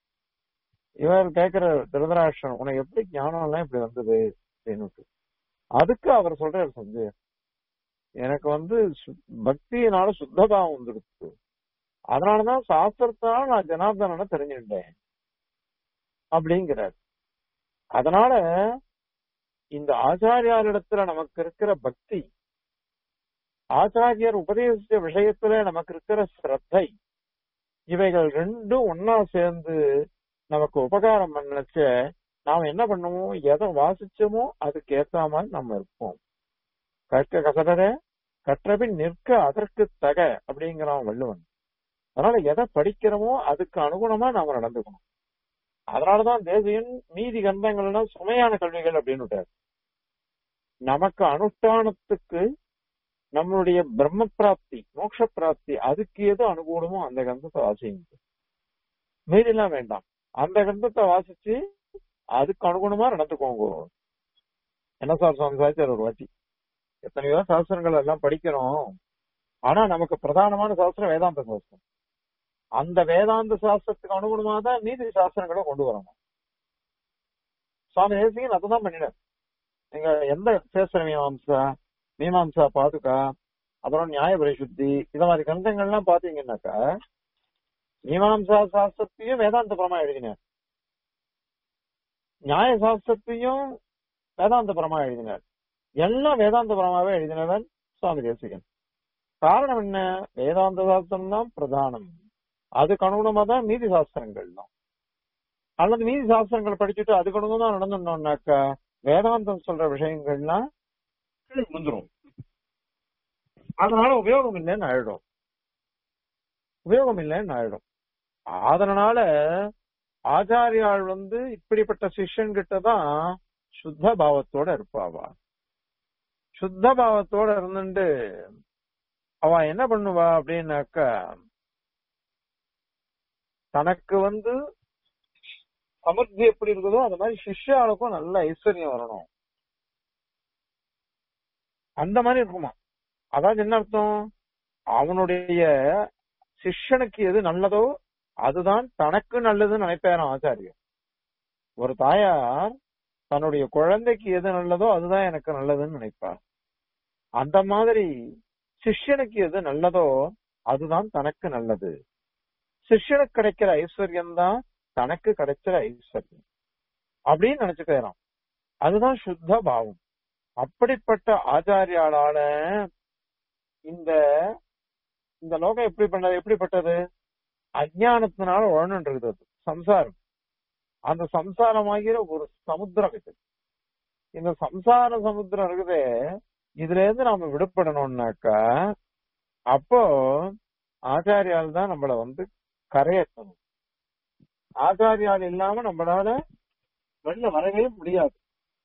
இவர் கேட்கிற திருதராஷ்டிரன் உனக்கு எப்படி ஞானம் எல்லாம் இப்படி வந்தது அப்படின்னு அதுக்கு அவர் சொல்றாரு சஞ்சயர் எனக்கு வந்து சு- பக்தியினால சுத்தபாவம் வந்துடுச்சு அதனாலதான் சாஸ்திரத்தினால நான் ஜனார்தனனை தெரிஞ்சுட்டேன் அப்படிங்கிறார் அதனால இந்த ஆச்சாரியாரிடத்துல நமக்கு இருக்கிற பக்தி ஆச்சாரியர் உபதேசிச்ச விஷயத்துல நமக்கு இருக்கிற ஸ்ரத்தை இவைகள் ரெண்டும் ஒன்னா சேர்ந்து நமக்கு உபகாரம் பண்ணச்ச நாம என்ன பண்ணுவோம் எதை வாசிச்சோமோ அதுக்கு ஏத்த மாதிரி நம்ம இருப்போம் கற்க கசடர கற்றபின் நிற்க அதற்கு தக அப்படிங்கிறான் வள்ளுவன் அதனால எதை படிக்கிறோமோ அதுக்கு அனுகுணமா நாம நடந்துக்கணும் அதனாலதான் தேசியன் மீதி கந்தங்கள்லாம் சுமையான கல்விகள் அப்படின்னு விட்டார் நமக்கு அனுஷ்டானத்துக்கு நம்மளுடைய பிரம்ம பிராப்தி மோட்ச பிராப்தி அதுக்கு எது அனுகூலமோ அந்த கந்தத்தை வாசிங்க மீதிலாம் வேண்டாம் அந்த கந்தத்தை வாசிச்சு அதுக்கு அனுகுணமா நடந்துக்கோங்க என்ன சார் சுவாமி சாச்சார் ஒரு வாட்டி எத்தனையோ சாஸ்திரங்கள் எல்லாம் படிக்கிறோம் ஆனா நமக்கு பிரதானமான சாஸ்திரம் வேதாந்த சாஸ்திரம் அந்த வேதாந்த சாஸ்திரத்துக்கு அனுகுணமா தான் நீதி சாஸ்திரங்களை கொண்டு வரணும் சுவாமி தேசிகன் அதான் பண்ணினார் நீங்க எந்த சேஸ்திர மீமாம்சா மீமாம்சா பாதுகா அப்புறம் நியாய பரிசுத்தி இந்த மாதிரி கிரந்தங்கள்லாம் பாத்தீங்கன்னாக்கா மீமாம்சா சாஸ்திரத்தையும் வேதாந்த பிரமா எழுதினார் நியாய சாஸ்திரத்தையும் வேதாந்த பிரமா எழுதினார் எல்லாம் வேதாந்த பிரமாவே எழுதினவன் சுவாமி தேசிகன் காரணம் என்ன வேதாந்த சாஸ்திரம் தான் பிரதானம் அதுக்கு அனுகுணமா தான் நீதி சாஸ்திரங்கள் தான் அல்லது நீதி சாஸ்திரங்கள் படிச்சுட்டு அதுக்கு அனுகுணமா தான் நடந்துட்டோம்னாக்கா வேதாந்தம் சொல்ற விஷயங்கள்லாம் கீழே விழுந்துரும் அதனால உபயோகம் இல்லைன்னு ஆயிடும் உபயோகம் இல்லைன்னு ஆயிடும் அதனால ஆச்சாரியாள் வந்து இப்படிப்பட்ட சிஷ்யன் கிட்ட தான் சுத்த பாவத்தோட இருப்பாவா சுத்த பாவத்தோட இருந்துட்டு அவ என்ன பண்ணுவா அப்படின்னாக்கா தனக்கு வந்து சமர்த்தி எப்படி இருக்குதோ அந்த மாதிரி சிஷ்யாளுக்கும் நல்ல ஐஸ்வர்யம் வரணும் அந்த மாதிரி இருக்குமா அதாவது என்ன அர்த்தம் அவனுடைய சிஷ்யனுக்கு எது நல்லதோ அதுதான் தனக்கு நல்லதுன்னு நினைப்பாராம் ஆச்சாரியர் ஒரு தாயார் தன்னுடைய குழந்தைக்கு எது நல்லதோ அதுதான் எனக்கு நல்லதுன்னு நினைப்பார் அந்த மாதிரி சிஷ்யனுக்கு எது நல்லதோ அதுதான் தனக்கு நல்லது சிஷ்யனுக்கு கிடைக்கிற ஐஸ்வர்யம் தான் தனக்கு கிடைக்கிற ஐஸ்வர்யம் அப்படின்னு நினைச்சுக்கிறான் அதுதான் சுத்த பாவம் அப்படிப்பட்ட ஆச்சாரியாளால இந்த இந்த லோகம் எப்படி பண்ணது எப்படிப்பட்டது அஜானத்தினால உழன்னு இருக்குது சம்சாரம் அந்த சம்சாரமாகிற ஒரு சமுத்திரம் இது இந்த சம்சார சமுத்திரம் இருக்குது இதுல இருந்து நாம விடுபடணும்னாக்கா அப்போ ஆச்சாரியால் தான் நம்மள வந்து கரையேற்றணும் ஆச்சாரியால் இல்லாம நம்மளால வெளில வரவே முடியாது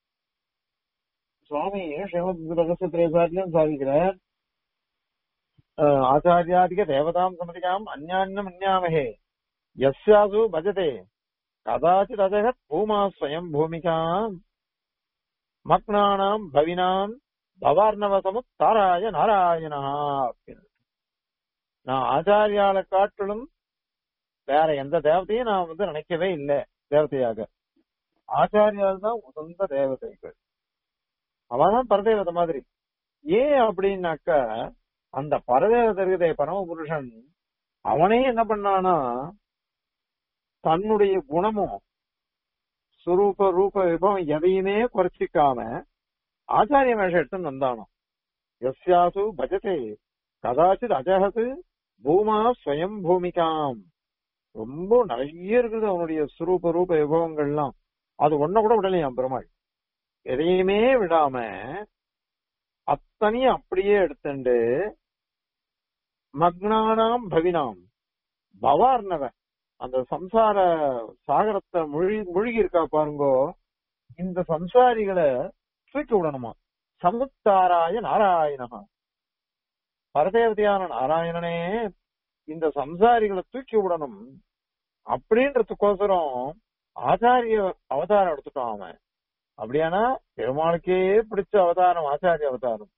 சுவாமி ஸ்ரீமத் ரகசியத்திரேசாரியும் சாதிக்கிறார் ஆச்சாரியாதிக தேவதாம் சமதிகாம் அந்யான்யம் அந்யாமகே யஸ்யாசு பஜதே கதாச்சித் அஜகத் பூமா ஸ்வயம் பூமிகாம் மக்னானாம் பவினாம் பவார்ணவசமு தாராய நாராயணா அப்படின்னு நான் ஆச்சாரியால காட்டிலும் வேற எந்த தேவதையும் நான் வந்து நினைக்கவே இல்லை தேவதையாக ஆச்சாரியால் தான் உகந்த தேவதைகள் அவதான் பரதேவதை மாதிரி ஏன் அப்படின்னாக்கா அந்த பரதேவதை பரமபுருஷன் அவனே என்ன பண்ணானா தன்னுடைய குணமும் சுரூப ரூப விபவம் எதையுமே குறைச்சிக்காம ஆச்சாரிய மேஷம் எடுத்துன்னு வந்தானோ எஸ்யாசு பஜதே கதாச்சித் அஜகது பூமா ஸ்வயம் பூமிகாம் ரொம்ப நிறைய இருக்குது அவனுடைய சுரூப ரூப விபவங்கள்லாம் அது ஒன்ன கூட விடலையாம் பெருமாள் எதையுமே விடாம அத்தனையும் அப்படியே எடுத்துண்டு மக்னானாம் பவினாம் பவார்ணவன் அந்த சம்சார சாகரத்தை முழுகி முழுகி இருக்கா பாருங்கோ இந்த சம்சாரிகளை தூக்கி விடணுமா சமுத்தாராய நாராயணா பரதேவதையான நாராயணனே இந்த சம்சாரிகளை தூக்கி விடணும் அப்படின்றதுக்கோசரம் ஆச்சாரிய அவதாரம் எடுத்துட்டான் அவன் அப்படியானா பெருமாளுக்கே பிடிச்ச அவதாரம் ஆச்சாரிய அவதாரம்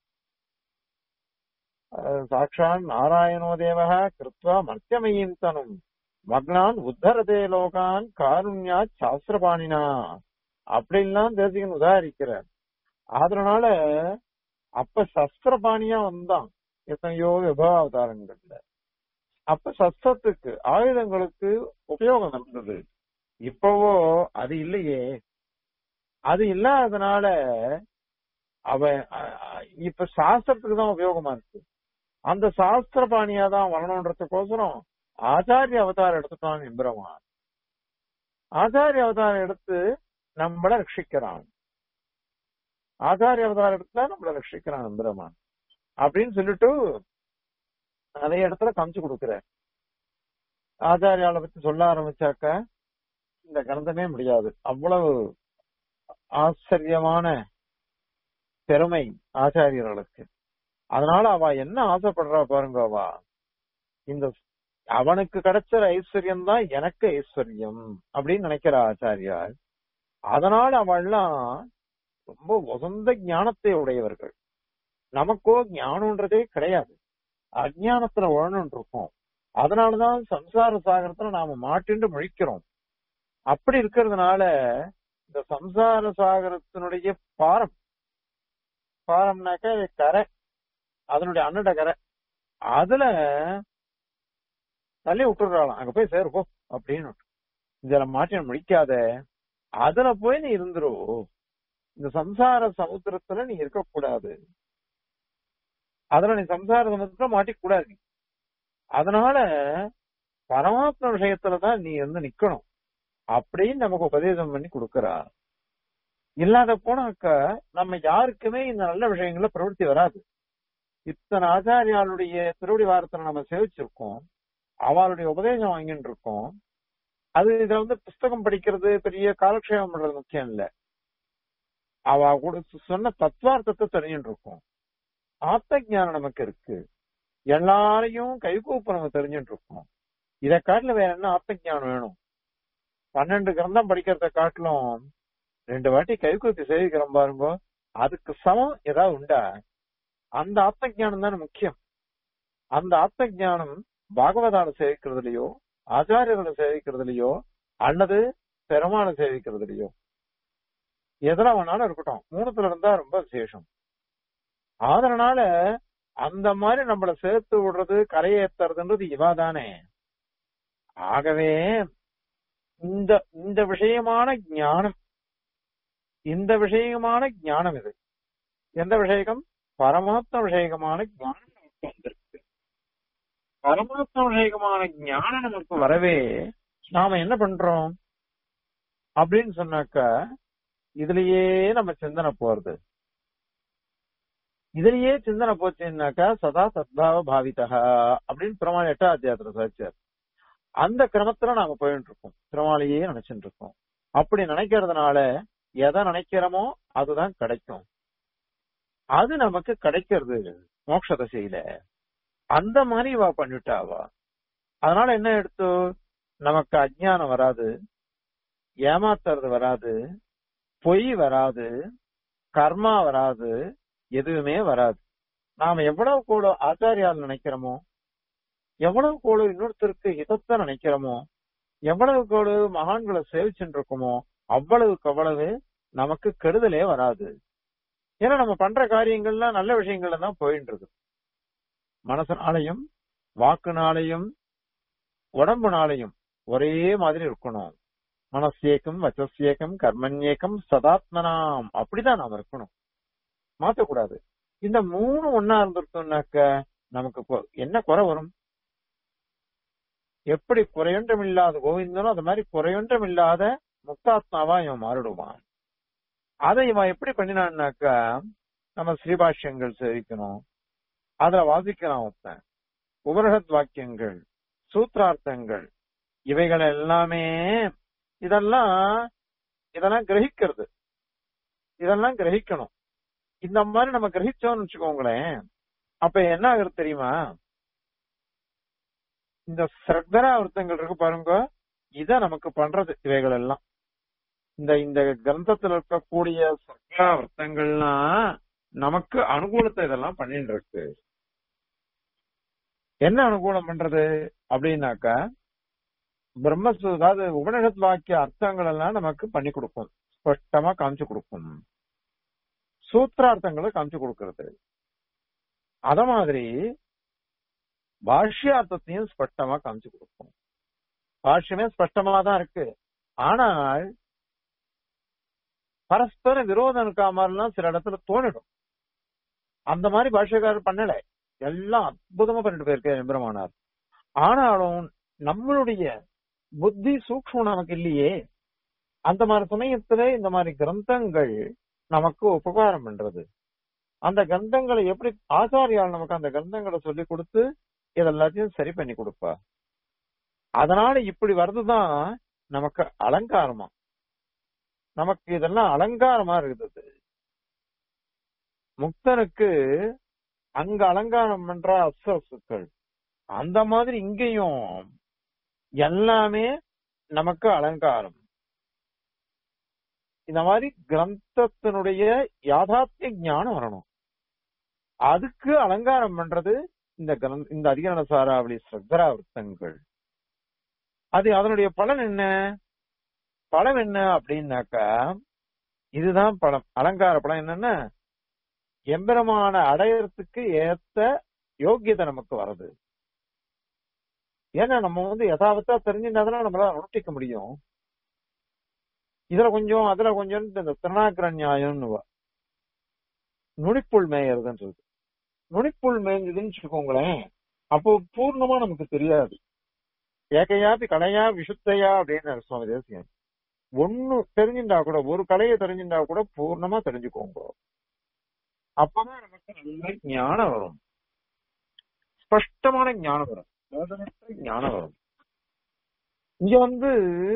சாட்சான் நாராயணோ தேவக கிருத்வா மத்தியமயீம் தனும் மக்னான் உத்தரதே லோகான் காருண்யா சாஸ்திரபாணினா அப்படின்லாம் தேசிகன் உதாரிக்கிறார் அதனால அப்ப சஸ்திரபாணியா வந்தான் எத்தனையோ விபவ அவதாரங்கள்ல அப்ப சஸ்திரத்துக்கு ஆயுதங்களுக்கு உபயோகம் இருந்தது இப்பவோ அது இல்லையே அது இல்லாததுனால அவ இப்ப சாஸ்திரத்துக்கு தான் உபயோகமா இருக்கு அந்த சாஸ்திர பாணியா தான் வரணுன்றதுக்கோசரம் ஆச்சாரிய அவதாரம் எடுத்துட்டான் எம்பிரமான் ஆச்சாரிய அவதாரம் எடுத்து நம்மள ரட்சிக்கிறான் ஆச்சாரிய அவதாரம் எடுத்தா நம்மள ரட்சிக்கிறான் எம்பிரமான் அப்படின்னு சொல்லிட்டு நிறைய இடத்துல காமிச்சு கொடுக்கிற ஆச்சாரியால பத்தி சொல்ல ஆரம்பிச்சாக்க இந்த கிரந்தமே முடியாது அவ்வளவு ஆச்சரியமான பெருமை ஆச்சாரியர்களுக்கு அதனால அவ என்ன ஆசைப்படுறா பாருங்க அவ இந்த அவனுக்கு கிடைச்ச ஐஸ்வர்யம் தான் எனக்கு ஐஸ்வர்யம் அப்படின்னு நினைக்கிறா ஆச்சாரியார் அதனால அவள்லாம் ரொம்ப உசந்த ஞானத்தை உடையவர்கள் நமக்கோ ஞானம்ன்றதே கிடையாது அஜானத்துல உழன்னு இருக்கோம் அதனாலதான் சம்சார சாகரத்துல நாம மாட்டின்று முழிக்கிறோம் அப்படி இருக்கிறதுனால இந்த சம்சார சாகரத்தினுடைய பாரம் பாரம்னாக்க கரை அதனுடைய அன்னட கரை அதுல தள்ளி விட்டுறாளாம் அங்க போய் சேருப்போ அப்படின்னு இதுல மாற்றி முடிக்காத அதுல போய் நீ இருந்துரு இந்த சம்சார சமுத்திரத்துல நீ இருக்கக்கூடாது அதுல நீ சம்சார சமுத்திரத்துல மாட்டிக்கூடாது அதனால பரமாத்ம விஷயத்துலதான் நீ வந்து நிக்கணும் அப்படின்னு நமக்கு உபதேசம் பண்ணி கொடுக்கறா இல்லாத போனாக்க நம்ம யாருக்குமே இந்த நல்ல விஷயங்கள பிரவருத்தி வராது இத்தனை ஆச்சாரியாளுடைய திருவடி வாரத்தை நம்ம சேவிச்சிருக்கோம் அவளுடைய உபதேசம் வாங்கிட்டு இருக்கோம் அது இதுல வந்து புஸ்தகம் படிக்கிறது பெரிய காலக்ஷேபம் பண்றது முக்கியம் இல்ல அவ கூட சொன்ன தத்துவார்த்தத்தை தெரிஞ்சுட்டு இருக்கோம் ஆத்த ஞானம் நமக்கு இருக்கு எல்லாரையும் கைகூப்பு நம்ம தெரிஞ்சுட்டு இருக்கோம் இதை காட்டில வேற என்ன ஆத்த ஞானம் வேணும் பன்னெண்டு கிரந்தம் படிக்கிறத காட்டிலும் ரெண்டு வாட்டி கைகூப்பி சேவிக்கிறோம் பாருங்க அதுக்கு சமம் ஏதாவது உண்டா அந்த ஆத்த ஞானம் தானே முக்கியம் அந்த ஆத்த ஞானம் பாகவதால சேவிக்கிறதுலயோ ஆச்சாரியர்களை சேவிக்கிறதுலயோ அல்லது பெருமாளை சேவிக்கிறதுலயோ எதுல வேணாலும் இருக்கட்டும் மூணுத்துல இருந்தா ரொம்ப விசேஷம் அதனால அந்த மாதிரி நம்மள சேர்த்து விடுறது கரையேத்துறதுன்றது இவா தானே ஆகவே இந்த இந்த விஷயமான ஞானம் இந்த விஷயமான ஞானம் இது எந்த விஷயகம் பரமாத்ம விஷயகமான ஞானம் நமக்கு வந்திருக்கு பரமாத்ம விஷயகமான ஞானம் நமக்கு வரவே நாம என்ன பண்றோம் அப்படின்னு சொன்னாக்கா இதுலயே நம்ம சிந்தனை போறது இதுலயே சிந்தனை போச்சுன்னாக்கா சதா சத்பாவ பாவிதா அப்படின்னு பிரமாண எட்டா அத்தியாயத்துல சாதிச்சார் அந்த கிரமத்துல நாம போயிட்டு இருக்கோம் திருமாலையே நினைச்சுட்டு இருக்கோம் அப்படி நினைக்கிறதுனால எதை நினைக்கிறோமோ அதுதான் கிடைக்கும் அது நமக்கு கிடைக்கிறது மோட்ச தசையில அந்த மாதிரி இவா பண்ணிட்டாவா அதனால என்ன எடுத்து நமக்கு அஜ்ஞானம் வராது ஏமாத்துறது வராது பொய் வராது கர்மா வராது எதுவுமே வராது நாம எவ்வளவு கூட ஆச்சாரியால் நினைக்கிறோமோ எவ்வளவு கூட இன்னொருத்தருக்கு ஹிதத்தை நினைக்கிறோமோ எவ்வளவு கூட மகான்களை சேவிச்சுட்டு இருக்கோமோ அவ்வளவுக்கு அவ்வளவு நமக்கு கெடுதலே வராது ஏன்னா நம்ம பண்ற காரியங்கள்லாம் நல்ல விஷயங்கள்ல தான் போயிட்டு இருக்கு மனசனாலையும் வாக்குனாலையும் உடம்புனாலையும் ஒரே மாதிரி இருக்கணும் மனசேக்கம் வச்சசேக்கம் கர்மண்யேக்கம் சதாத்மனாம் அப்படிதான் நாம இருக்கணும் மாத்தக்கூடாது இந்த மூணு ஒன்னா இருந்திருக்கோம்னாக்க நமக்கு கொ- என்ன குறை வரும் எப்படி குறையொன்றும் இல்லாத கோவிந்தனோ அது மாதிரி குறையொன்றும் இல்லாத முக்தாத்மாவா இவன் மாறிடுவான் அதை இவன் எப்படி பண்ணினான்னாக்கா நம்ம ஸ்ரீபாஷ்யங்கள் சேவிக்கணும் அதுல வாசிக்கிறான் ஒருத்தன் உபரகத் வாக்கியங்கள் சூத்ரார்த்தங்கள் இவைகள் எல்லாமே இதெல்லாம் இதெல்லாம் கிரகிக்கிறது இதெல்லாம் கிரகிக்கணும் இந்த மாதிரி நம்ம கிரகிச்சோம்னு வச்சுக்கோங்களேன் அப்ப என்ன ஆகுறது தெரியுமா இந்த சிரத்தராவர்த்தங்கள் இருக்கு பாருங்க இத நமக்கு பண்றது இவைகள் எல்லாம் இந்த இந்த கிரந்தத்துல இருக்கக்கூடிய சர்க்காவர்த்தங்கள்லாம் நமக்கு அனுகூலத்தை இதெல்லாம் பண்ணிட்டு இருக்கு என்ன அனுகூலம் பண்றது அப்படின்னாக்கா பிரம்மசு அதாவது உபனிஷத் வாக்கிய அர்த்தங்கள் எல்லாம் நமக்கு பண்ணி கொடுக்கும் ஸ்பஷ்டமா காமிச்சு கொடுக்கும் சூத்திரார்த்தங்களை காமிச்சு கொடுக்கிறது அத மாதிரி பாஷ்யார்த்தத்தையும் ஸ்பஷ்டமா காமிச்சு கொடுக்கும் பாஷ்யமே ஸ்பஷ்டமா தான் இருக்கு ஆனால் பரஸ்பர விரோதம் இருக்கா மாதிரிலாம் சில இடத்துல தோணிடும் அந்த மாதிரி பாஷ்யக்காரர் பண்ணல எல்லாம் அற்புதமா பண்ணிட்டு போயிருக்காரு எம்பெருமானார் ஆனாலும் நம்மளுடைய புத்தி சூக்ஷ்மம் நமக்கு இல்லையே அந்த மாதிரி சமயத்துல இந்த மாதிரி கிரந்தங்கள் நமக்கு உபகாரம் பண்றது அந்த கிரந்தங்களை எப்படி ஆச்சாரியால் நமக்கு அந்த கிரந்தங்களை சொல்லி கொடுத்து இதெல்லாத்தையும் சரி பண்ணி கொடுப்பா அதனால இப்படி வர்றதுதான் நமக்கு அலங்காரமா நமக்கு இதெல்லாம் அலங்காரமா இருக்குது முக்தனுக்கு அங்க அலங்காரம் பண்ற அசசுக்கள் அந்த மாதிரி இங்கேயும் எல்லாமே நமக்கு அலங்காரம் இந்த மாதிரி கிரந்தத்தினுடைய யாதார்த்திய ஞானம் வரணும் அதுக்கு அலங்காரம் பண்றது இந்த கிரந்த இந்த அதிகரண சாராவளி ஸ்ரத்தராவர்த்தங்கள் அது அதனுடைய பலன் என்ன பலம் என்ன அப்படின்னாக்கா இதுதான் பலம் அலங்கார பலம் என்னன்னா எம்பெருமான அடையறதுக்கு ஏத்த யோக்கியதை நமக்கு வருது ஏன்னா நம்ம வந்து யதாவத்தா தெரிஞ்சிருந்தாதான் நம்மளால அனுஷ்டிக்க முடியும் இதுல கொஞ்சம் அதுல கொஞ்சம் இந்த திருநாக்கர நியாயம்னு நுனிப்புள் மேயறதுன்றது நுனிப்புள் மேய்ஞ்சதுன்னு வச்சுக்கோங்களேன் அப்போ பூர்ணமா நமக்கு தெரியாது ஏகையாபி கலையா விசுத்தையா அப்படின்னு சுவாமி தேசியம் ஒண்ணு தெரிஞ்சுட்டா கூட ஒரு கலையை தெரிஞ்சுட்டா கூட பூர்ணமா தெரிஞ்சுக்கோங்க அப்பதான் நமக்கு நல்ல ஞானம் வரும் ஸ்பஷ்டமான ஞானம் வரும் தோஷமற்ற ஞானம் வரும் இங்க வந்து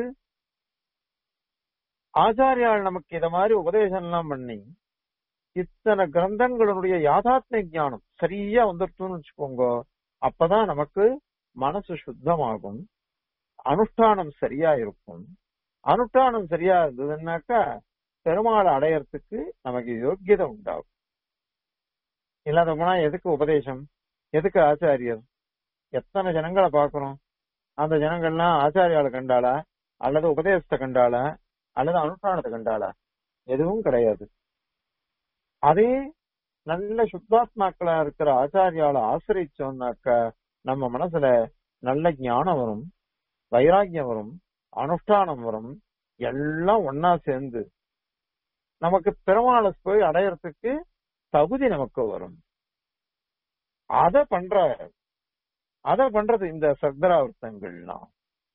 ஆச்சாரியால் நமக்கு இத மாதிரி உபதேசம் எல்லாம் பண்ணி இத்தனை கிரந்தங்களுடைய யாதாத்மிய ஞானம் சரியா வந்துருச்சுன்னு வச்சுக்கோங்க அப்பதான் நமக்கு மனசு சுத்தமாகும் அனுஷ்டானம் சரியா இருக்கும் அனுஷ்டானம் சரியா இருந்ததுன்னாக்கா பெருமாளை அடையறதுக்கு நமக்கு யோக்கியதை உண்டாகும் இல்லாத போனா எதுக்கு உபதேசம் எதுக்கு ஆச்சாரியர் எத்தனை ஜனங்களை பார்க்கிறோம் அந்த ஜனங்கள்லாம் ஆச்சாரியால கண்டாளா அல்லது உபதேசத்தை கண்டாளா அல்லது அனுஷ்டானத்தை கண்டாளா எதுவும் கிடையாது அதே நல்ல சுத்தாத்மாக்களா இருக்கிற ஆச்சாரியால ஆசிரியச்சோம்னாக்க நம்ம மனசுல நல்ல ஞானம் வரும் வைராக்கியம் வரும் அனுஷ்டானம் வரும் எல்லாம் ஒன்னா சேர்ந்து நமக்கு பெருமாளை போய் அடையறதுக்கு தகுதி நமக்கு வரும் அத பண்ற அத பண்றது இந்த சர்தராவர்த்தங்கள்லாம்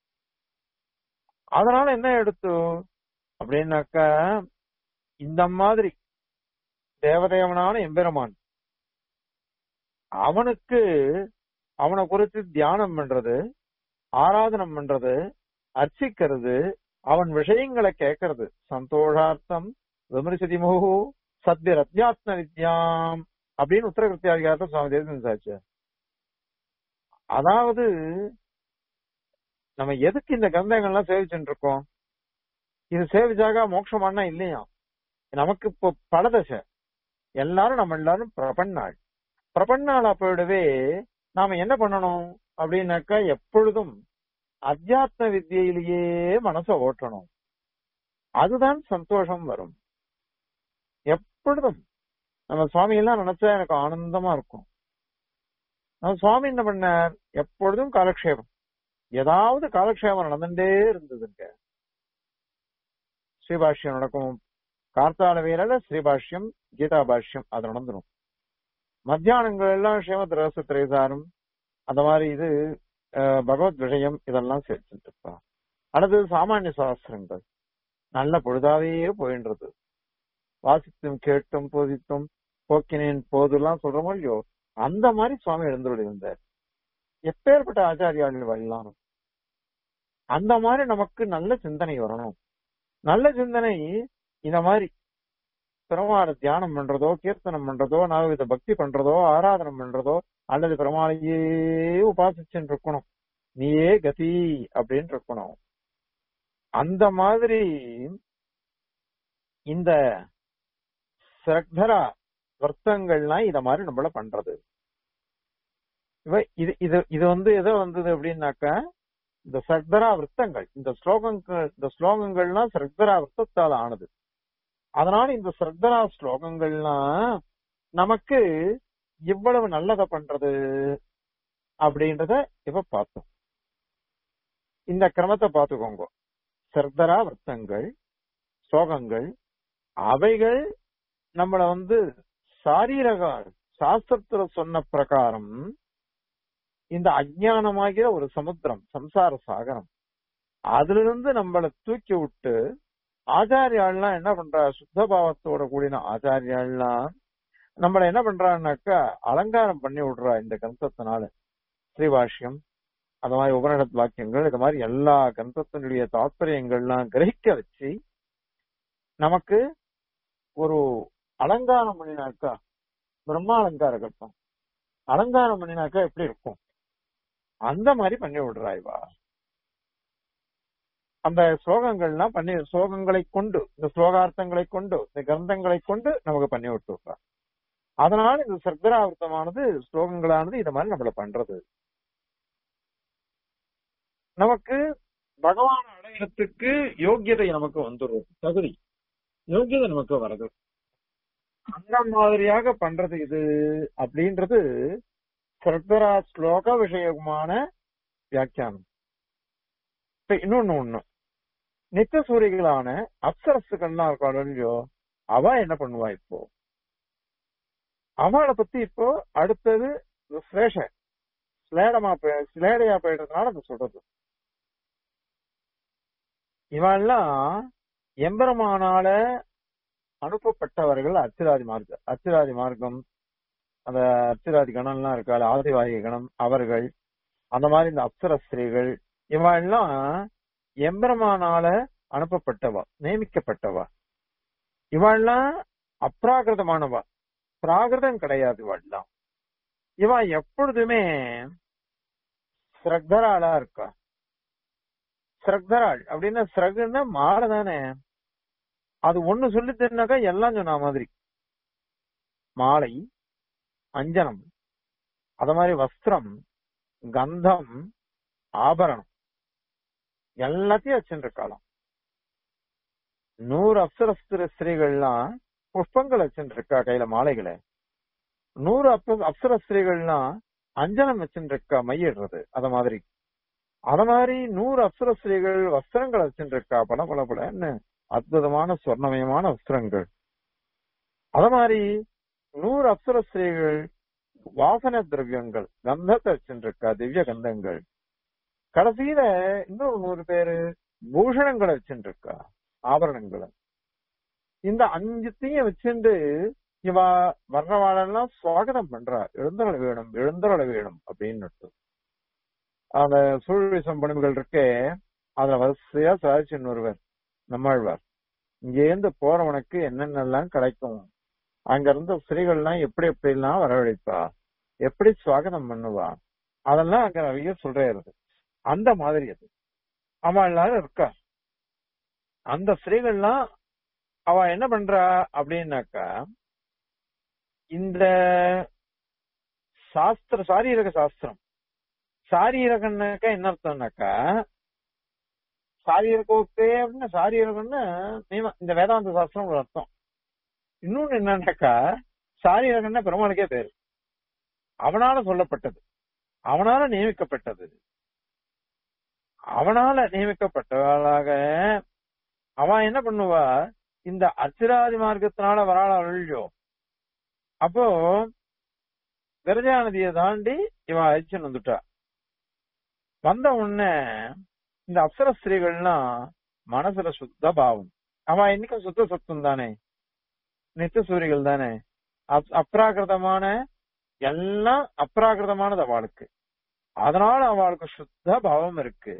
அதனால என்ன எடுத்து அப்படின்னாக்கா இந்த மாதிரி தேவதேவனான எம்பெருமான் அவனுக்கு அவனை குறித்து தியானம் பண்றது ஆராதனம் பண்றது அர்ச்சிக்கிறது அவன் விஷயங்களை கேட்கறது சந்தோஷார்த்தம் விமர்சதி முகு சத்ய ரத்யாத்ம வித்யாம் அப்படின்னு உத்தரகிருத்தியாதிகாரத்தை சுவாமி தேவன் சாச்சு அதாவது நம்ம எதுக்கு இந்த கந்தங்கள்லாம் சேவிச்சுட்டு இருக்கோம் இது சேவிச்சாக மோட்சமானா இல்லையா நமக்கு இப்போ பலதசை எல்லாரும் நம்ம எல்லாரும் பிரபன்னாள் பிரபன்னாளா போயிடவே நாம என்ன பண்ணணும் அப்படின்னாக்கா எப்பொழுதும் அத்தியாத்ம வித்தியிலேயே மனசை ஓட்டணும் அதுதான் சந்தோஷம் வரும் எப்பொழுதும் நம்ம சுவாமி எல்லாம் நினைச்சா எனக்கு ஆனந்தமா இருக்கும் நம்ம சுவாமி என்ன பண்ணார் எப்பொழுதும் காலக்ஷேபம் ஏதாவது காலக்ஷேபம் நடந்துட்டே இருந்ததுங்க ஸ்ரீபாஷ்யம் நடக்கும் கார்த்தால வேலையில ஸ்ரீபாஷ்யம் கீதா பாஷ்யம் அது நடந்துடும் மத்தியானங்கள் எல்லாம் ஸ்ரீமத் ரகச திரைசாரம் அந்த மாதிரி இது அஹ், பகவத் விஷயம் இதெல்லாம் சேர்த்துட்டு இருப்பா அடுத்தது சாமானிய சாஸ்திரங்கள் நல்ல பொழுதாவே போயின்றது வாசித்தும் கேட்டும் போதித்தும் போக்கினேன் போதெல்லாம் சொல்றோமோ இல்லையோ அந்த மாதிரி சுவாமி எழுந்தருளி இருந்தார் எப்பேற்பட்ட ஆச்சாரியாளர்கள் வரலாம் அந்த மாதிரி நமக்கு நல்ல சிந்தனை வரணும் நல்ல சிந்தனை இந்த மாதிரி பெருமாளை தியானம் பண்றதோ கீர்த்தனம் பண்றதோ நவவித பக்தி பண்றதோ ஆராதனம் பண்றதோ அல்லது பெருமாளையே உபாசிச்சுட்டு இருக்கணும் நீயே கதி அப்படின்னு இருக்கணும் அந்த மாதிரி இந்த சிரக்தரா வர்த்தங்கள்லாம் இத மாதிரி நம்மள பண்றது இவ இது இது இது வந்து எதோ வந்தது அப்படின்னாக்கா இந்த சர்தரா விருத்தங்கள் இந்த ஸ்லோகங்கள் இந்த ஸ்லோகங்கள்லாம் சர்தரா விருத்தத்தால் ஆனது அதனால இந்த சர்தரா ஸ்லோகங்கள்லாம் நமக்கு இவ்வளவு நல்லதை பண்றது அப்படின்றத இப்ப பார்த்தோம் இந்த கிரமத்தை பார்த்துக்கோங்க சர்தரா விருத்தங்கள் ஸ்லோகங்கள் அவைகள் நம்மள வந்து சாரீரக சாஸ்திரத்துல சொன்ன பிரகாரம் இந்த அஜ்ஞானமாகிற ஒரு சமுத்திரம் சம்சார சாகரம் அதுல இருந்து நம்மள தூக்கி விட்டு ஆச்சாரியாள்லாம் என்ன பண்றா சுத்த பாவத்தோட கூடின ஆச்சாரியாள்லாம் நம்மள என்ன பண்றான்னாக்கா அலங்காரம் பண்ணி விடுறா இந்த கந்தத்தினால ஸ்ரீபாஷ்யம் அந்த மாதிரி உபனிஷத் வாக்கியங்கள் இது மாதிரி எல்லா கந்தத்தினுடைய தாத்பரியங்கள்லாம் கிரகிக்க வச்சு நமக்கு ஒரு அலங்காரம் பண்ணினாக்கா பிரம்மா அலங்கார கல்பம் அலங்காரம் பண்ணினாக்கா எப்படி இருக்கும் அந்த மாதிரி பண்ணி விடுறா இவா அந்த ஸ்லோகங்கள்லாம் பண்ணி ஸ்லோகங்களை கொண்டு இந்த ஸ்லோகார்த்தங்களை கொண்டு இந்த கிரந்தங்களை கொண்டு நமக்கு பண்ணி விட்டுறா அதனால இந்த சர்க்கராவர்த்தமானது ஸ்லோகங்களானது இத மாதிரி நம்மள பண்றது நமக்கு பகவான் அடையறதுக்கு யோக்கியதை நமக்கு வந்துடும் தகுதி யோக்கியதை நமக்கு வருது அந்த மாதிரியாக பண்றது இது அப்படின்றது சர்க்கரா ஸ்லோக விஷயமான வியாக்கியானம் இப்ப இன்னொன்னு ஒண்ணு நித்த சூரிகளான அப்சரசுகள்லாம் இருக்காள் இல்லையோ அவ என்ன பண்ணுவா இப்போ அவளை பத்தி இப்போ அடுத்தது ஸ்லேஷ ஸ்லேடமா போய் ஸ்லேடையா போயிட்டதுனால அது சொல்றது இவெல்லாம் எம்பெருமானால அனுப்பப்பட்டவர்கள் அச்சிராதி மார்க்கம் அச்சிராதி மார்க்கம் அந்த அர்ச்சிராதி கணம்லாம் இருக்காள் ஆதிவாகி கணம் அவர்கள் அந்த மாதிரி இந்த அப்சர ஸ்திரீகள் இவெல்லாம் எம்பெருமானால அனுப்பப்பட்டவா நியமிக்கப்பட்டவா இவெல்லாம் அப்ராகிருதமானவா பிராகிருதம் கிடையாது இவெல்லாம் இவ எப்பொழுதுமே ஸ்ரக்தராளா இருக்கா ஸ்ரக்தராள் அப்படின்னா ஸ்ரகுன்னா மாலை தானே அது ஒண்ணு சொல்லி தெரிஞ்சாக்கா எல்லாம் சொன்ன மாதிரி மாலை அஞ்சனம் அத மாதிரி வஸ்திரம் கந்தம் ஆபரணம் எல்லாத்தையும் வச்சுருக்காளாம் நூறு அப்சர ஸ்திரீகள்லாம் புஷ்பங்கள் வச்சுருக்கா கையில மாலைகளை நூறு அப்ச அப்சர ஸ்திரீகள்லாம் அஞ்சனம் வச்சுருக்கா மையிடுறது அத மாதிரி அத மாதிரி நூறு அப்சர ஸ்திரீகள் வஸ்திரங்கள் வச்சுருக்கா பல பல பலன்னு அற்புதமான சொர்ணமயமான வஸ்திரங்கள் அத மாதிரி நூறு அப்சர ஸ்திரீகள் வாசன திரவியங்கள் கந்தத்தை வச்சுருக்கா திவ்ய கந்தங்கள் கடைசியில இன்னொரு நூறு பேரு பூஷணங்களை வச்சுருக்கா ஆபரணங்களை இந்த அஞ்சுத்தையும் வச்சுட்டு இவ வர்றவாளெல்லாம் சுவாகதம் பண்றா எழுந்தருள வேணும் எழுந்தருள வேணும் அப்படின்னு அந்த சூழ்விசம் பணிவுகள் இருக்கே அதுல வரிசையா சாதிச்சுன்னு ஒருவர் நம்மாழ்வார் இங்கேருந்து போறவனுக்கு என்னென்னலாம் கிடைக்கும் அங்க இருந்த ஸ்திரீகள்லாம் எப்படி எப்படி எல்லாம் வரவழைப்பா எப்படி சுவாகதம் பண்ணுவா அதெல்லாம் அங்க நிறைய சொல்றாரு அந்த மாதிரி அது அவன் எல்லாரும் இருக்கா அந்த ஸ்திரீகள்லாம் அவ என்ன பண்றா அப்படின்னாக்கா இந்த சாஸ்திர சாரீரக சாஸ்திரம் சாரீரகன்னாக்கா என்ன அர்த்தம்னாக்கா சாரீரகோக்கே அப்படின்னு சாரீரகம்னு நியம- இந்த வேதாந்த சாஸ்திரம் ஒரு அர்த்தம் இன்னொன்னு என்னன்னாக்கா சாரீரகம்னா பெருமாளுக்கே பேரு அவனால சொல்லப்பட்டது அவனால நியமிக்கப்பட்டது அவனால நியமிக்கப்பட்டவளாக அவன் என்ன பண்ணுவா இந்த அச்சிராதி மார்க்கத்தினால வராள அழியோ அப்போ விரஜா நதியை தாண்டி இவன் அழிச்சுன்னு வந்துட்டா வந்த உடனே இந்த அப்சர ஸ்திரீகள்லாம் மனசுல சுத்த பாவம் அவன் இன்னைக்கும் சுத்த சத்தம் தானே நித்திய சூரிகள் தானே அப்- அப்ராகிருதமான எல்லாம் அப்ராகிருதமானது அவளுக்கு அதனால அவளுக்கு சுத்த பாவம் இருக்கு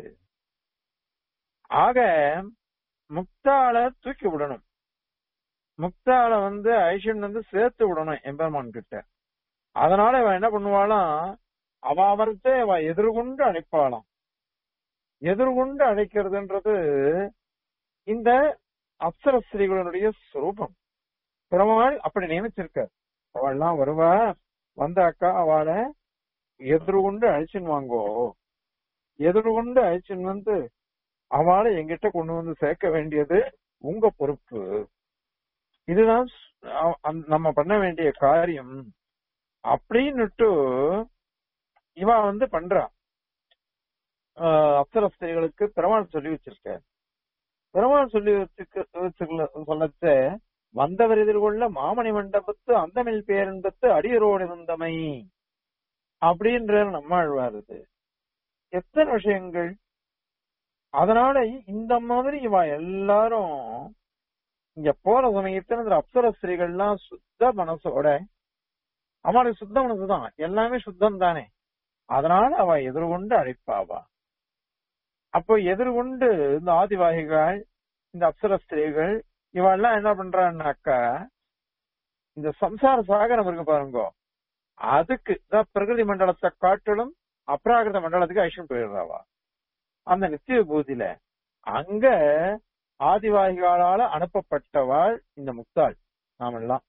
ஆக முக்தாள தூக்கி விடணும் முக்தாள வந்து ஐஷன் வந்து சேர்த்து விடணும் எம்பெருமான் கிட்ட அதனால இவன் என்ன பண்ணுவாளாம் அவ அவர்கிட்ட அவ எதிர்கொண்டு அழைப்பாளாம் எதிர்கொண்டு அழைக்கிறதுன்றது இந்த அப்சர ஸ்திரீகளுடைய சுரூபம் பெருமாள் அப்படி நியமிச்சிருக்கார் அவள்லாம் வருவா வந்தாக்கா அவளை எதிர்கொண்டு அழைச்சின்னு வாங்கோ எதிர்கொண்டு அழைச்சின்னு வந்து அவளை எங்கிட்ட கொண்டு வந்து சேர்க்க வேண்டியது உங்க பொறுப்பு இதுதான் ஸ்- அ- அந்த- நம்ம பண்ண வேண்டிய காரியம் அப்படின்னுட்டு இவ வந்து பண்றா ஆஹ் அப்சர ஸ்திரீகளுக்கு பெருமாள் சொல்லி வச்சிருக்க பெருமாள் சொல்லி வச்சுக்க வச்சுக்கல சொல்லச்ச வந்தவர் எதிர்கொள்ள மாமணி மண்டபத்து அந்தமில் பேரன்பத்து அடியரோடு இருந்தமை அப்படின்ற நம்மாழ்வார் இது எத்தனை விஷயங்கள் அதனால இந்த மாதிரி இவ எல்லாரும் இங்க போற சமயத்துல இந்த அப்சர ஸ்திரீகள்லாம் சுத்த மனசோட அவளுக்கு சுத்த மனசுதான் எல்லாமே சுத்தம் தானே அதனால அவ எதிர்கொண்டு அழைப்பாவா அப்போ எதிர்கொண்டு இந்த ஆதிவாகிகள் இந்த அப்சர ஸ்திரீகள் இவெல்லாம் என்ன பண்றான்னாக்கா இந்த சம்சார சாகரம் இருக்கு பாருங்க அதுக்கு இதான் பிரகிருதி மண்டலத்தை காட்டிலும் அப்ராகிருத மண்டலத்துக்கு ஐஷன் போயிடுறாவா அந்த நித்திய பூதியில அங்க ஆதிவாகிகளால அனுப்பப்பட்டவாள் இந்த முக்தாள் நாமெல்லாம்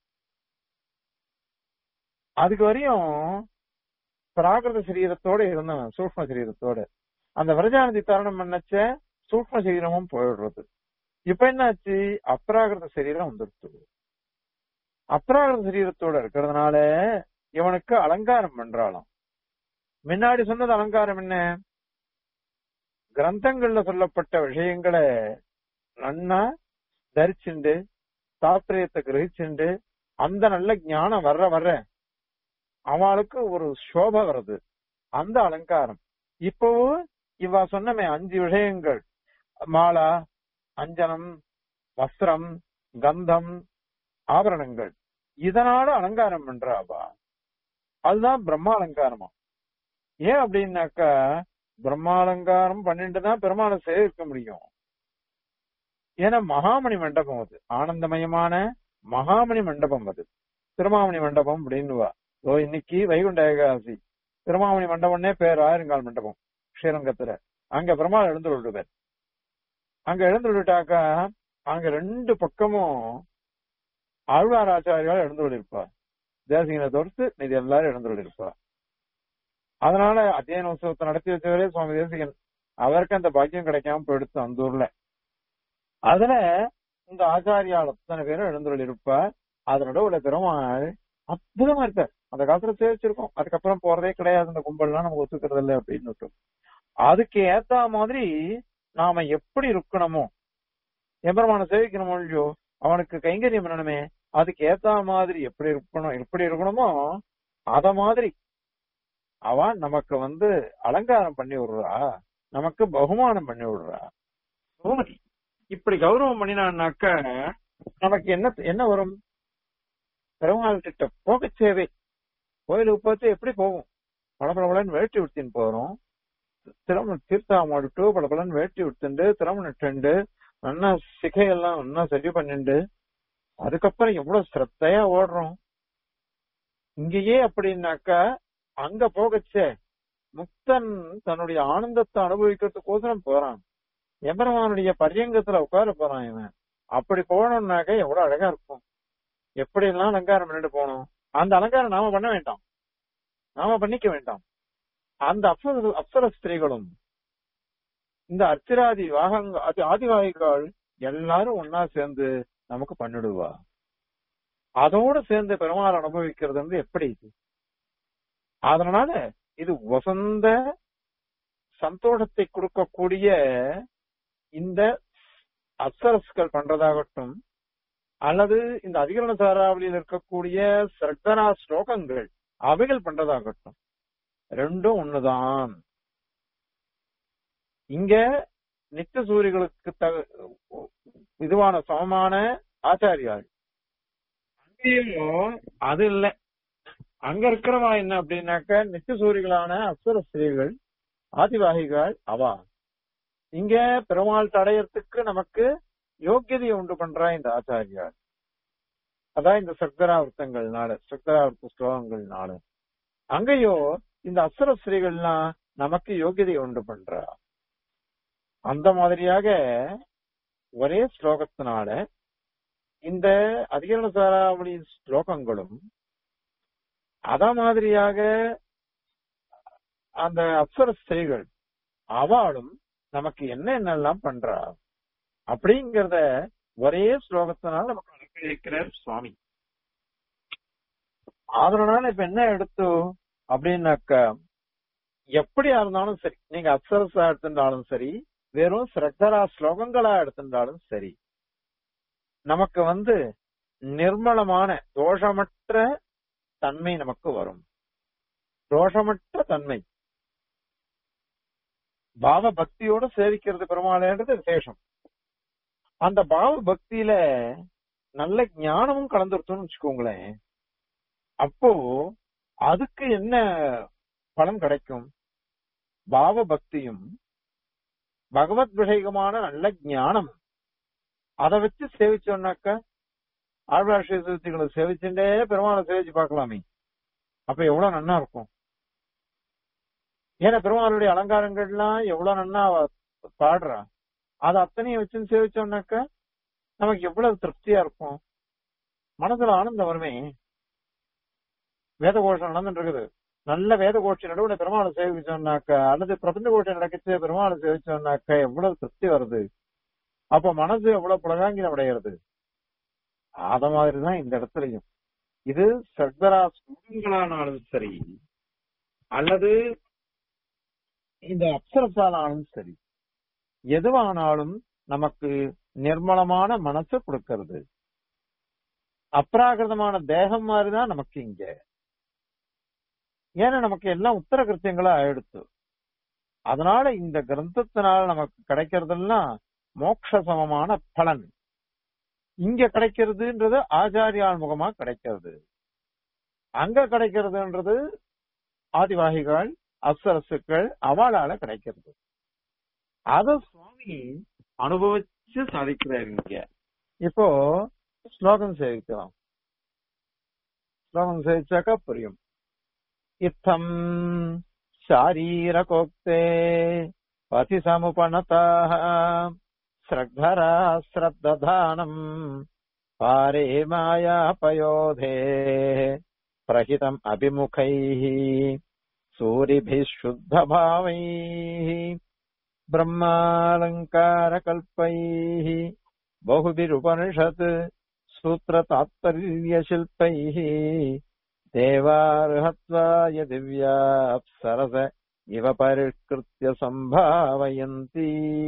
அதுக்கு வரையும் பிராகிருத சரீரத்தோட இருந்தவன் சூக்ம சரீரத்தோட அந்த விரஜானதி தரணம் பண்ணச்ச சூக்ம சரீரமும் போயிடுறது இப்ப என்னாச்சு அப்ராகிருத சரீரம் வந்துருச்சு அப்ராகிருத சரீரத்தோட இருக்கிறதுனால இவனுக்கு அலங்காரம் பண்றாளாம் முன்னாடி சொன்னது அலங்காரம் என்ன கிரந்தங்கள்ல சொல்லப்பட்ட விஷயங்களை நன்னா தரிச்சுண்டு தாத்ரயத்தை கிரகிச்சுண்டு அந்த நல்ல ஞானம் வர்ற வர்ற அவளுக்கு ஒரு சோபை வருது அந்த அலங்காரம் இப்பவும் இவ சொன்னமே அஞ்சு விஷயங்கள் மாலா அஞ்சனம் வஸ்திரம் கந்தம் ஆபரணங்கள் இதனால அலங்காரம் பண்றாவா அதுதான் பிரம்மாலங்காரமா ஏன் அப்படின்னாக்கா பிரம்மாலங்காரம் பண்ணிட்டு தான் பெருமாளை சேவிக்க முடியும் ஏன்னா மகாமணி மண்டபம் அது ஆனந்தமயமான மகாமணி மண்டபம் அது திருமாமணி மண்டபம் அப்படின்னுவா ஓ இன்னைக்கு வைகுண்ட ஏகாதசி திருமாமணி மண்டபம்னே பேர் ஆயிரங்கால் மண்டபம் ஸ்ரீரங்கத்துல அங்க பெருமாள் எழுந்து விடுவார் அங்க எழுந்து விட்டாக்கா அங்க ரெண்டு பக்கமும் ஆழ்வார் ஆச்சாரியால் எழுந்து விடுப்பார் தேசிகனை தவிர்த்து இது எல்லாரும் எழுந்து விடுப்பார் அதனால அத்தியன உற்சவத்தை நடத்தி வச்சவரே சுவாமி தேசிகன் அவருக்கு அந்த பாக்கியம் கிடைக்காம போயிடுத்து அந்த ஊர்ல அதுல இந்த ஆச்சாரியால் அத்தனை பேரும் எழுந்துள்ள இருப்பார் அதனோட உள்ள பெருமாள் அற்புதமா இருக்கார் அந்த காலத்துல சேவிச்சிருக்கோம் அதுக்கப்புறம் போறதே கிடையாது அந்த கும்பல்லாம் நமக்கு ஒத்துக்கிறது இல்லை அப்படின்னு அதுக்கு ஏத்த மாதிரி நாம எப்படி இருக்கணுமோ எம்பெருமான சேவிக்கணுமோ இல்லையோ அவனுக்கு கைங்கரியம் பண்ணணுமே அதுக்கு ஏத்த மாதிரி எப்படி இருக்கணும் எப்படி இருக்கணுமோ அத மாதிரி அவன் நமக்கு வந்து அலங்காரம் பண்ணி விடுறா நமக்கு பகுமானம் பண்ணி விடுறா சுமதி இப்படி கௌரவம் பண்ணினான்னாக்க நமக்கு என்ன என்ன வரும் பெருமாள் கிட்ட போக சேவை கோயிலுக்கு பார்த்து எப்படி போகும் பளபளபளன்னு வேட்டி விடுத்தின்னு போறோம் திறம தீர்த்தாமாடிட்டு பளபளன்னு வேட்டி விடுத்துண்டு திறமணிட்டு நல்லா சிகையெல்லாம் நல்லா சரி பண்ணிண்டு அதுக்கப்புறம் எவ்வளவு சிரத்தையா ஓடுறோம் இங்கேயே அப்படின்னாக்கா அங்க போகச்சே முக்தன் தன்னுடைய ஆனந்தத்தை அனுபவிக்கிறதுக்கோசரம் போறான் எம்பெருமானுடைய பரியங்கத்துல உட்கார போறான் இவன் அப்படி போகணும்னாக்க எவ்வளவு அழகா இருக்கும் எப்படி எல்லாம் அலங்காரம் பண்ணிட்டு போகணும் அந்த அலங்காரம் நாம பண்ண வேண்டாம் நாம பண்ணிக்க வேண்டாம் அந்த அப்சர அப்சர ஸ்திரீகளும் இந்த அர்ச்சராதி வாகங்க ஆதிவாகிகள் எல்லாரும் ஒன்னா சேர்ந்து நமக்கு பண்ணிடுவா அதோட சேர்ந்து பெருமாள் அனுபவிக்கிறது வந்து எப்படி இது அதனால இது வசந்த சந்தோஷத்தை கொடுக்கக்கூடிய இந்த அப்சரஸ்கள் பண்றதாகட்டும் அல்லது இந்த அதிகரண சாராவளியில் இருக்கக்கூடிய சர்க்கரா ஸ்லோகங்கள் அவைகள் பண்றதாகட்டும் ரெண்டும் ஒண்ணுதான் இங்க நித்திய சூரிகளுக்கு தக இதுவான சமமான ஆச்சாரியார் அங்கேயும் அது இல்ல அங்க இருக்கிறவா என்ன அப்படின்னாக்க நித்திய சூரிகளான அப்சர ஸ்திரீகள் ஆதிவாகிகள் அவா இங்க பெருமாள் தடையறதுக்கு நமக்கு யோக்கியதையை உண்டு பண்றா இந்த ஆச்சாரியார் அதான் இந்த சக்தராவர்த்தங்கள்னால சக்தராவர்த்த ஸ்லோகங்கள்னால அங்கேயோ இந்த அசுர ஸ்ரீகள்லாம் நமக்கு யோகியதை உண்டு பண்றா அந்த மாதிரியாக ஒரே ஸ்லோகத்தினால இந்த அதிகரண சாராவளி ஸ்லோகங்களும் அத மாதிரியாக அந்த அப்சர ஸ்திரீகள் அவளும் நமக்கு என்ன என்னெல்லாம் பண்றா அப்படிங்கறத ஒரே ஸ்லோகத்தினால நமக்கு அனுப்பியிருக்கிறார் சுவாமி அதனால இப்ப என்ன எடுத்து அப்படின்னாக்க எப்படியா இருந்தாலும் சரி நீங்க அப்சரஸா எடுத்திருந்தாலும் சரி வெறும் ஸ்ரத்தரா ஸ்லோகங்களா எடுத்திருந்தாலும் சரி நமக்கு வந்து நிர்மலமான தோஷமற்ற தன்மை நமக்கு வரும் தோஷமற்ற தன்மை பாவ பக்தியோட சேவிக்கிறது பெருமாளேன்றது விசேஷம் அந்த பாவ பக்தியில நல்ல ஞானமும் கலந்துருத்தோம்னு வச்சுக்கோங்களேன் அப்போ அதுக்கு என்ன பலன் கிடைக்கும் பாவ பக்தியும் பகவத் விஷயமான நல்ல ஞானம் அதை வச்சு சேவிச்சோம்னாக்க ஆழ்வார் சேவிகளை சேவிச்சுட்டே பெருமாளை சேவிச்சு பார்க்கலாமே அப்ப எவ்வளவு நன்னா இருக்கும் ஏன்னா பெருமாளுடைய அலங்காரங்கள்லாம் எவ்வளவு நன்னா பாடுறா அது அத்தனையும் வச்சு சேவிச்சோம்னாக்க நமக்கு எவ்வளவு திருப்தியா இருக்கும் மனசுல ஆனந்தம் வருமே வேத கோஷம் நடந்துட்டு இருக்குது நல்ல வேத கோஷ்டி நடுவுல பெருமாளை சேவிச்சோம்னாக்க அல்லது பிரபஞ்ச கோஷ்டி நடக்கச்சு பெருமாளை சேவிச்சோம்னாக்க எவ்வளவு திருப்தி வருது அப்ப மனசு எவ்வளவு புலகாங்கிலம் அடைகிறது அத மாதிரிதான் இந்த இடத்துலயும் இது சர்வரா ஸ்லோகங்களானாலும் சரி அல்லது இந்த அப்சரசாலானாலும் சரி எதுவானாலும் நமக்கு நிர்மலமான மனசு கொடுக்கிறது அப்ராகிருதமான தேகம் மாதிரிதான் நமக்கு இங்க ஏன்னா நமக்கு எல்லாம் உத்தர கிருத்தியங்களா ஆயிடுத்து அதனால இந்த கிரந்தத்தினால நமக்கு கிடைக்கிறதெல்லாம் மோட்ச சமமான பலன் இங்க கிடைக்கிறதுன்றது ஆச்சாரியால் முகமா கிடைக்கிறது அங்க கிடைக்கிறதுன்றது ஆதிவாகிகள் அப்சரசுக்கள் அவளால கிடைக்கிறது அத சுவாமி அனுபவிச்சு சாதிக்கிறார் இங்க இப்போ ஸ்லோகம் சேவிக்கலாம் ஸ்லோகம் சேவிச்சாக்கா புரியும் இத்தம் शारीरकोक्ते पथि समुपनताः श्रद्धरा श्रद्दधानम् पारे मायापयोधे प्रहितम् अभिमुखैः सूरिभिः शुद्धभावैः ब्रह्मालङ्कारकल्पैः बहुभिरुपनिषत् सूत्रतात्पर्यशिल्पैः देवार्हत्वाय दिव्याप्सरस इव परिष्कृत्य सम्भावयन्ति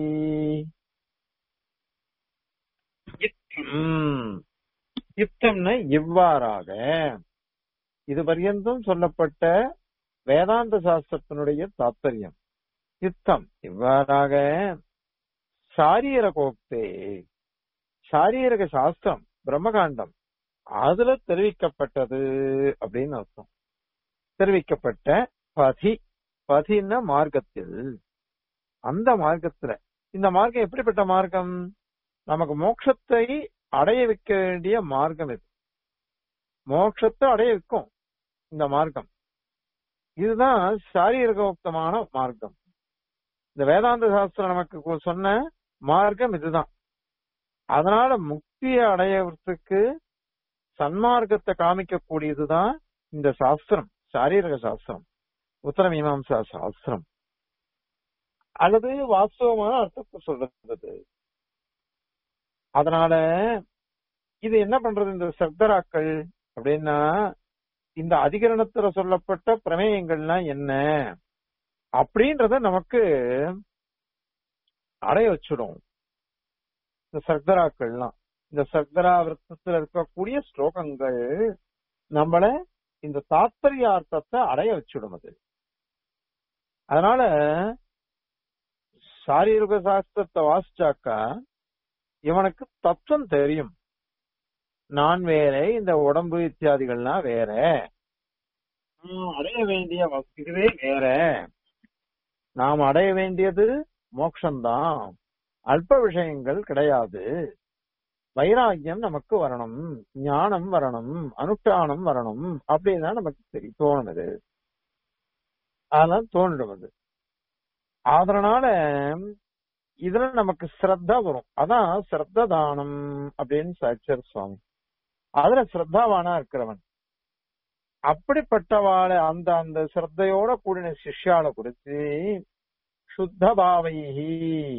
யுத்தம் யுத்தம்னா இவ்வாறாக இது பர்யந்தம் சொல்லப்பட்ட வேதாந்த சாஸ்திரத்தினுடைய தாத்பரியம் யுத்தம் இவ்வாறாக சாரீரகோக்தே சாரீரக சாஸ்திரம் பிரம்மகாண்டம் அதுல தெரிவிக்கப்பட்டது அப்படின்னு அர்த்தம் தெரிவிக்கப்பட்ட பதி பதின மார்க்கத்தில் அந்த மார்க்கத்துல இந்த மார்க்கம் எப்படிப்பட்ட மார்க்கம் நமக்கு மோட்சத்தை அடைய வைக்க வேண்டிய மார்க்கம் இது மோட்சத்தை அடைய வைக்கும் இந்த மார்க்கம் இதுதான் சாரீரகோக்தமான மார்க்கம் இந்த வேதாந்த சாஸ்திரம் நமக்கு சொன்ன மார்க்கம் இதுதான் அதனால முக்தியை அடையறதுக்கு சன்மார்க்கத்தை காமிக்கக்கூடியதுதான் இந்த சாஸ்திரம் சாரீரக சாஸ்திரம் உத்தர மீமாம்சா சாஸ்திரம் அல்லது வாஸ்தவமான அர்த்தத்தை சொல்றது அதனால இது என்ன பண்றது இந்த சப்தராக்கள் அப்படின்னா இந்த அதிகரணத்துல சொல்லப்பட்ட பிரமேயங்கள்லாம் என்ன அப்படின்றத நமக்கு அடைய வச்சிடும் இந்த சர்தராக்கள்லாம் இந்த சர்தரா விரத்தத்துல இருக்கக்கூடிய ஸ்லோகங்கள் நம்மள இந்த தாத்பரியார்த்தத்தை அடைய வச்சுடும் அது அதனால சாரீரக சாஸ்திரத்தை வாசிச்சாக்கா இவனுக்கு தத்துவம் தெரியும் நான் வேற இந்த உடம்பு இத்தியாதிகள்லாம் வேற அடைய வேண்டிய இதுவே வேற நாம் அடைய வேண்டியது மோட்சம்தான் அல்ப விஷயங்கள் கிடையாது வைராக்கியம் நமக்கு வரணும் ஞானம் வரணும் அனுஷ்டானம் வரணும் அப்படின்னா நமக்கு சரி தோணுது அதெல்லாம் தோன்றும் அது அதனால இதுல நமக்கு ஸ்ரத்தா வரும் அதான் ஸ்ரத்த தானம் அப்படின்னு சாட்சியர் சுவாமி அதுல ஸ்ரத்தாவானா இருக்கிறவன் அப்படிப்பட்டவாளை அந்த அந்த ஸ்ரத்தையோட கூடின சிஷ்யால குறிச்சு சுத்த பாவைஹி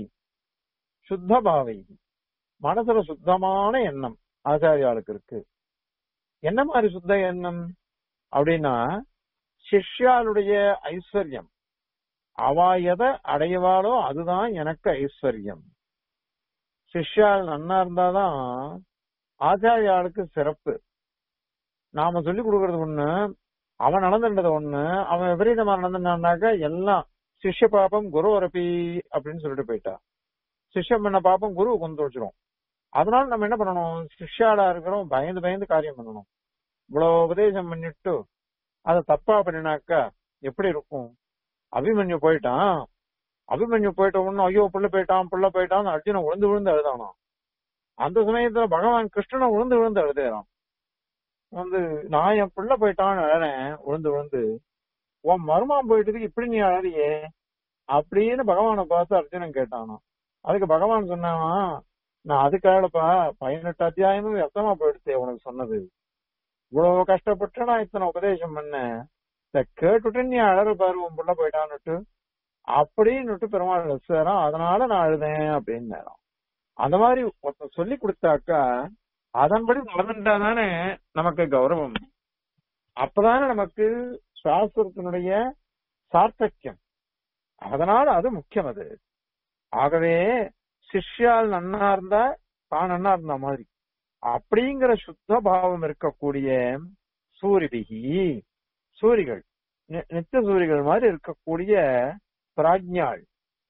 சுத்த பாவைஹி மனசுல சுத்தமான எண்ணம் ஆச்சாரியாளுக்கு இருக்கு என்ன மாதிரி சுத்த எண்ணம் அப்படின்னா சிஷ்யாளுடைய ஐஸ்வர்யம் அவ எதை அடையவாளோ அதுதான் எனக்கு ஐஸ்வர்யம் சிஷ்யால் நன்னா இருந்தாதான் ஆச்சாரியாளுக்கு சிறப்பு நாம சொல்லி கொடுக்கறது ஒண்ணு அவன் நடந்துட்டது ஒண்ணு அவன் விபரீதமா நடந்தான்னாக்க எல்லாம் சிஷ்ய பாப்பம் குரு அரப்பி அப்படின்னு சொல்லிட்டு போயிட்டா சிஷ்யம் பண்ண பாப்பம் குரு கொண்டு வச்சிரும் அதனால நம்ம என்ன பண்ணணும் சிஷ்யாளா இருக்கிறோம் பயந்து பயந்து காரியம் பண்ணணும் இவ்வளவு உபதேசம் பண்ணிட்டு அதை தப்பா பண்ணினாக்கா எப்படி இருக்கும் அபிமன்யு போயிட்டான் அபிமன்யு போயிட்ட உடனே ஐயோ புள்ள போயிட்டான் புள்ள போயிட்டான் அர்ஜுனன் விழுந்து விழுந்து அழுதானாம் அந்த சமயத்துல பகவான் கிருஷ்ணனை விழுந்து விழுந்து அழுதேறான் வந்து நான் என் புள்ள போயிட்டான்னு அழறேன் விழுந்து விழுந்து உன் மருமான் போயிட்டதுக்கு இப்படி நீ அழறியே அப்படின்னு பகவானை பார்த்து அர்ஜுனன் கேட்டானாம் அதுக்கு பகவான் சொன்னானா நான் அதுக்காகப்பா பதினெட்டு அத்தியாயமும் வியர்த்தமா போயிடுச்சு உனக்கு சொன்னது இவ்வளவு கஷ்டப்பட்டு நான் இத்தனை உபதேசம் பண்ணேன் இத கேட்டுட்டு நீ அழற பாரு உன் புள்ள போயிட்டான்னுட்டு அப்படின்னுட்டு பெருமாள் சேரம் அதனால நான் அழுதேன் அப்படின்னு நேரம் அந்த மாதிரி ஒருத்தர் சொல்லி கொடுத்தாக்கா அதன்படி நடந்துட்டா தானே நமக்கு கௌரவம் அப்பதானே நமக்கு சாஸ்திரத்தினுடைய சார்த்தக்கியம் அதனால அது முக்கியம் அது ஆகவே சிஷ்யால் நன்னா இருந்தா தான் நன்னா இருந்த மாதிரி அப்படிங்கிற சுத்த பாவம் இருக்கக்கூடிய சூரிபிகி சூரிகள் நித்திய சூரிகள் மாதிரி இருக்கக்கூடிய பிராஜ்ஞாள்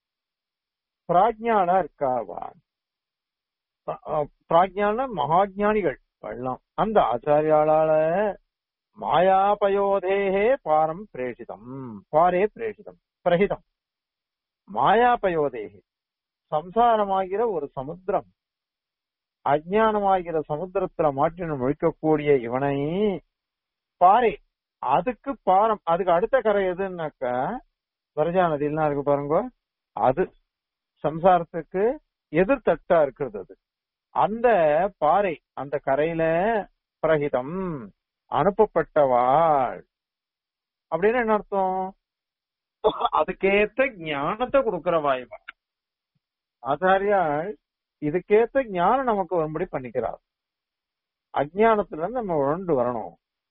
பிராஜ்ஞாளா இருக்காவா பிராஜ்ஞான மகாஜானிகள் எல்லாம் அந்த ஆச்சாரியாளால மாயாபயோதேகே பாரம் பிரேஷிதம் பாரே பிரேஷிதம் பிரஹிதம் மாயாபயோதேகே சம்சாரமாகிற ஒரு சமுத்திரம் அஜ்ஞானமாகிற சமுத்திரத்துல மாற்றின முழிக்கக்கூடிய இவனை பாரே அதுக்கு பாரம் அதுக்கு அடுத்த கரை எதுன்னாக்கா வரஜா நதியெல்லாம் இருக்கு பாருங்க அது சம்சாரத்துக்கு எதிர்த்தட்டா இருக்கிறது அது அந்த பாறை அந்த கரையில பிரகிதம் அனுப்பப்பட்டவாள் அப்படின்னு என்ன அர்த்தம் அதுக்கேத்த ஞானத்தை கொடுக்கிற வாய்வா ஆச்சாரியாள் இதுக்கேத்த ஞானம் நமக்கு வரும்படி பண்ணிக்கிறார் அஜ்ஞானத்துல இருந்து நம்ம உழண்டு வரணும்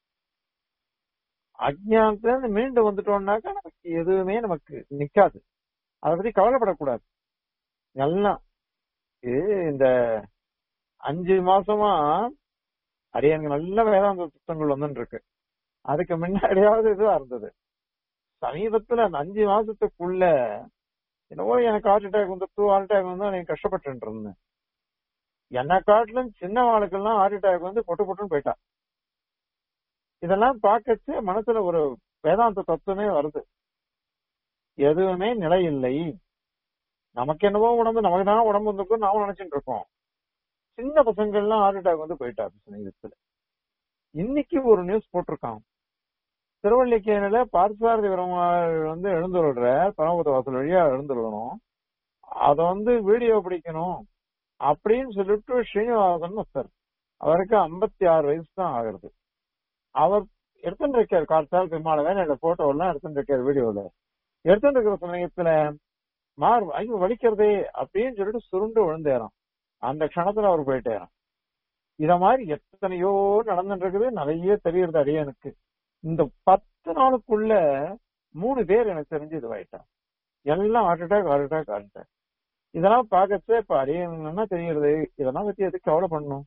அஜ்ஞானத்துல இருந்து மீண்டு வந்துட்டோம்னாக்கா நமக்கு எதுவுமே நமக்கு நிக்காது அதை பத்தி கவலைப்படக்கூடாது எல்லாம் இது இந்த அஞ்சு மாசமா அரியனுக்கு நல்ல வேதாந்த புத்தகங்கள் வந்துட்டு இருக்கு அதுக்கு முன்னாடியாவது இதுவா இருந்தது சமீபத்துல அந்த அஞ்சு மாசத்துக்குள்ள என்னவோ எனக்கு ஹார்ட் அட்டாக் வந்து டூ ஹார்ட் அட்டாக் வந்து எனக்கு கஷ்டப்பட்டு இருந்தேன் என்ன காட்டிலும் சின்ன ஆளுக்கெல்லாம் ஹார்ட் அட்டாக் வந்து பொட்டு பொட்டுன்னு போயிட்டா இதெல்லாம் பார்க்கச்சு மனசுல ஒரு வேதாந்த தத்துவமே வருது எதுவுமே நிலை இல்லை நமக்கு என்னவோ உடம்பு நமக்கு தான் உடம்பு வந்துருக்கும் நாம நினைச்சிட்டு இருக்கோம் சின்ன பசங்கள்லாம் ஹார்ட் அட்டாக் வந்து போயிட்டாரு சமீபத்துல இன்னைக்கு ஒரு நியூஸ் போட்டிருக்கான் திருவள்ளிக்கேணில பார்த்தசாரதி பெருமாள் வந்து எழுந்துள்ள பரமபத வாசல் வழியா எழுந்துள்ளணும் அத வந்து வீடியோ பிடிக்கணும் அப்படின்னு சொல்லிட்டு ஸ்ரீனிவாசன் ஒருத்தர் அவருக்கு ஐம்பத்தி ஆறு வயசு தான் ஆகுறது அவர் எடுத்துட்டு இருக்காரு கார்த்தால் பெருமாள் வேணும் போட்டோ எல்லாம் எடுத்துட்டு இருக்காரு வீடியோல எடுத்துட்டு இருக்கிற சமயத்துல மார் ஐயோ வலிக்கிறதே அப்படின்னு சொல்லிட்டு சுருண்டு விழுந்தேறான் அந்த க்ஷணத்துல அவர் போயிட்டேறான் இத மாதிரி எத்தனையோ நடந்துட்டு இருக்குது நிறைய தெரியறது அடியனுக்கு இந்த பத்து நாளுக்குள்ள மூணு பேர் எனக்கு தெரிஞ்சு இதுவாயிட்டான் எல்லாம் heart attack heart attack heart attack இதெல்லாம் பார்க்கச்சு இப்ப அரியணும்னா தெரியுது இதெல்லாம் பத்தி எதுக்கு கவலை பண்ணணும்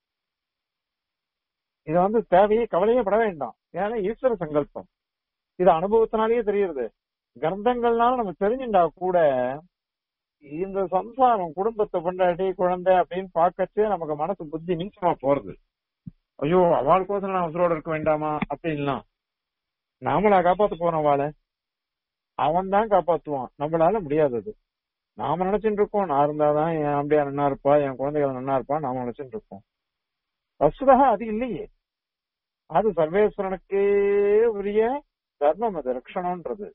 இத வந்து தேவையே கவலையே பட வேண்டாம் ஏன்னா ஈஸ்வர சங்கல்பம் இது அனுபவத்தினாலேயே தெரியுது கிரந்தங்கள்னால நம்ம தெரிஞ்சுட்டா கூட இந்த சம்சாரம் குடும்பத்தை கொண்டாடி குழந்தை அப்படின்னு பார்க்கச்சே நமக்கு மனசு புத்தி நீச்சமா போறது ஐயோ அவளுக்கோசரம் நான் உசுரோட இருக்க வேண்டாமா அப்படின்லாம் நாமளா காப்பாத்த போறோம் வாழ அவன் தான் காப்பாத்துவான் நம்மளால முடியாதது நாம நினைச்சுட்டு இருக்கோம் நான் இருந்தாதான் என் அப்படியா நன்னா இருப்பா என் குழந்தைகள் நன்னா இருப்பா நாம நினைச்சுட்டு இருக்கோம் வசுதா அது இல்லையே அது சர்வேஸ்வரனுக்கே உரிய தர்மம் அது ரக்ஷணம்ன்றது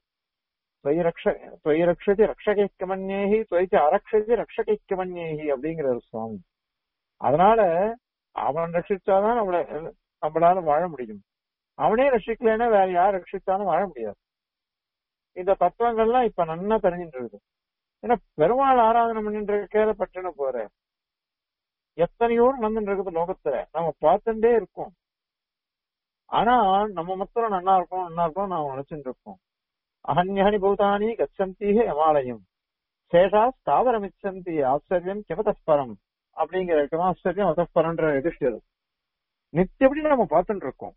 துவயி ரக்ஷதி ரக்ஷகைக்கமன்யேகி துவைச்சு அரக்ஷதி ரக்ஷகைக்கமன்யேகி அப்படிங்கிறார் சுவாமி அதனால அவன் ரட்சிச்சாதான் நம்மள நம்மளால வாழ முடியும் அவனே ரட்சிக்கலைன்னா வேற யார் ரட்சிச்சாலும் வாழ முடியாது இந்த தத்துவங்கள்லாம் இப்ப நன்னா தெரிஞ்சுட்டு இருக்குது ஏன்னா பெருமாள் ஆராதனை பண்ணிட்டு இருக்கையில பட்டுன்னு போற எத்தனையோ நடந்துட்டு இருக்குது லோகத்துல நம்ம பார்த்துட்டே இருக்கோம் ஆனா நம்ம மொத்தம் நன்னா இருக்கும் நன்னா இருக்கும் நாம நினைச்சுட்டு இருக்கோம் அகன்யானி பூதானி கச்சந்தி ஹிமாலயம் சேஷா ஸ்தாவரமிச்சந்தி ஆச்சரியம் கிமதஸ்பரம் அப்படிங்கிற ஆச்சரியம் அதஸ்பரம்ன்ற எதிர்ஷ்டது நித்தியப்படி நம்ம பார்த்துட்டு இருக்கோம்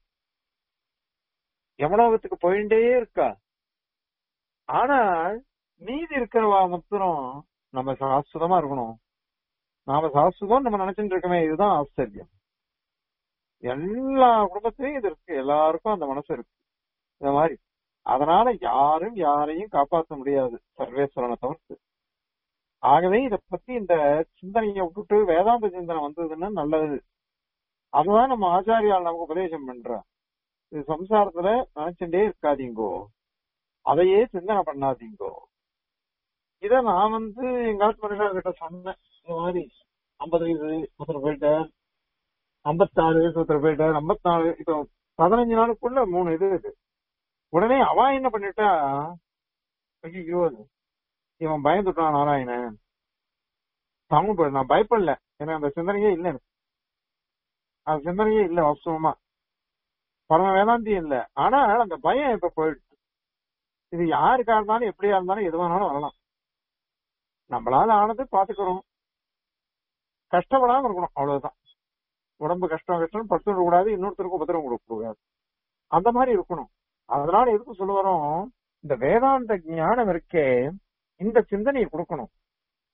யமலோகத்துக்கு போயிட்டே இருக்கா ஆனால் மீதி இருக்கிறவா மாத்திரம் நம்ம சாஸ்வதமா இருக்கணும் நாம சாஸ்வதம் நம்ம நினைச்சுட்டு இருக்கோமே இதுதான் ஆச்சரியம் எல்லா குடும்பத்திலையும் இது இருக்கு எல்லாருக்கும் அந்த மனசு இருக்கு இந்த மாதிரி அதனால யாரும் யாரையும் காப்பாற்ற முடியாது சர்வேஸ்வரனை தவிர்த்து ஆகவே இத பத்தி இந்த சிந்தனையை விட்டுட்டு வேதாந்த சிந்தனை வந்ததுன்னா நல்லது அதுதான் நம்ம ஆச்சாரியால் நமக்கு உபதேசம் பண்ற இது சம்சாரத்துல நினைச்சுட்டே இருக்காதீங்கோ அதையே சிந்தனை பண்ணாதீங்கோ இத நான் வந்து எங்க ஆத்து மனுஷர் கிட்ட சொன்னேன் இந்த மாதிரி ஐம்பது வயசு ஒருத்தர் போயிட்டார் ஐம்பத்தாறு வயசு ஒருத்தர் போயிட்டார் ஐம்பத்தாறு இப்போ பதினஞ்சு நாளுக்குள்ள மூணு இது இருக்கு உடனே அவ என்ன பண்ணிட்டா ஐயோ இவன் பயந்துட்டான் நாராயணன் தமிழ் போய் நான் பயப்படல எனக்கு அந்த சிந்தனையே இல்லை எனக்கு அந்த சிந்தனையே இல்லை வாஸ்தவமா பரம வேதாந்தி இல்ல ஆனால் அந்த பயம் இப்ப போயிடுச்சு இது யாருக்கா இருந்தாலும் எப்படியா இருந்தாலும் எது வேணாலும் வரலாம் நம்மளால ஆனது பாத்துக்கிறோம் கஷ்டப்படாம இருக்கணும் அவ்வளவுதான் உடம்பு கஷ்டம் கஷ்டம் படுத்து கூடாது இன்னொருத்தருக்கு உபத்திரம் கொடுக்க கூடாது அந்த மாதிரி இருக்கணும் அதனால எதுக்கு சொல்ல வரோம் இந்த வேதாந்த ஞானம் இருக்கே இந்த சிந்தனையை கொடுக்கணும்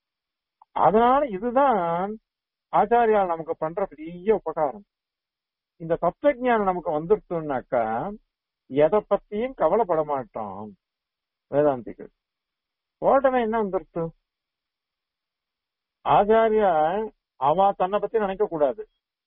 அதனால இதுதான் ஆச்சாரியால் நமக்கு பண்ற பெரிய உபகாரம் இந்த தத்துவ ஞானம் நமக்கு வந்துருத்தோம்னாக்கா எதை பத்தியும் கவலைப்பட மாட்டோம் வேதாந்திகள் உடனே என்ன வந்துருத்து ஆச்சாரியா அவ தன்னை பத்தி நினைக்க கூடாது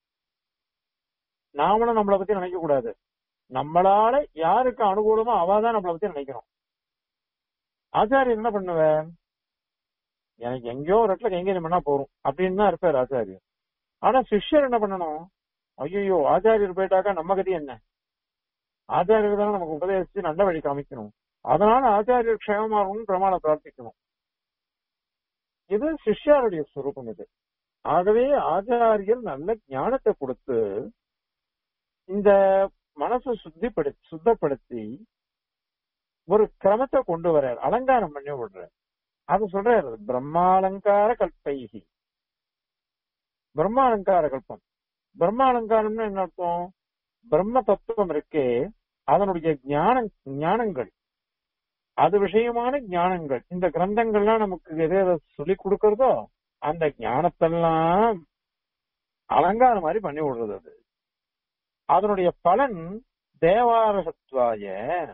நாமளும் நம்மளை பத்தி நினைக்க கூடாது நம்மளால யாருக்கு அனுகூலமோ அவ தான் நம்மளை பத்தி நினைக்கணும் ஆச்சாரியர் என்ன பண்ணுவேன் எனக்கு எங்கேயோ ஒரு இடத்துல கைங்கரியம் பண்ணா போறோம் அப்படின்னு தான் இருப்பார் ஆச்சாரியர் ஆனா சிஷ்யர் என்ன பண்ணணும் ஐயோ ஆச்சாரியர் போயிட்டாக்கா நம்ம கதி என்ன ஆச்சாரியர் தானே நமக்கு உபதேசிச்சு நல்ல வழி காமிக்கணும் அதனால ஆச்சாரியர் க்ஷேமமாகணும்னு பிரமாண பிரார்த்திக்கணும் இது சிஷ்யாருடைய சுரூபம் இது ஆகவே ஆச்சாரியர் நல்ல ஞானத்தை கொடுத்து இந்த மனசை சுத்திப்படுத்தி சுத்தப்படுத்தி ஒரு கிரமத்தை கொண்டு வர்றார் அலங்காரம் பண்ணி விடுறார் அது சொல்றாரு பிரம்மாலங்கார கல்பைகி பிரம்மாலங்கார கல்பம் பிரம்மாலங்காரம்னு என்ன அர்த்தம் பிரம்ம தத்துவம் இருக்கே அதனுடைய ஞான ஞானங்கள் அது விஷயமான ஞானங்கள் இந்த கிரந்தங்கள்லாம் நமக்கு எதை எதை சொல்லி கொடுக்கறதோ அந்த ஞானத்தெல்லாம் அலங்காரம் மாதிரி பண்ணி விடுறது அது அதனுடைய பலன் தேவாரகத்வாய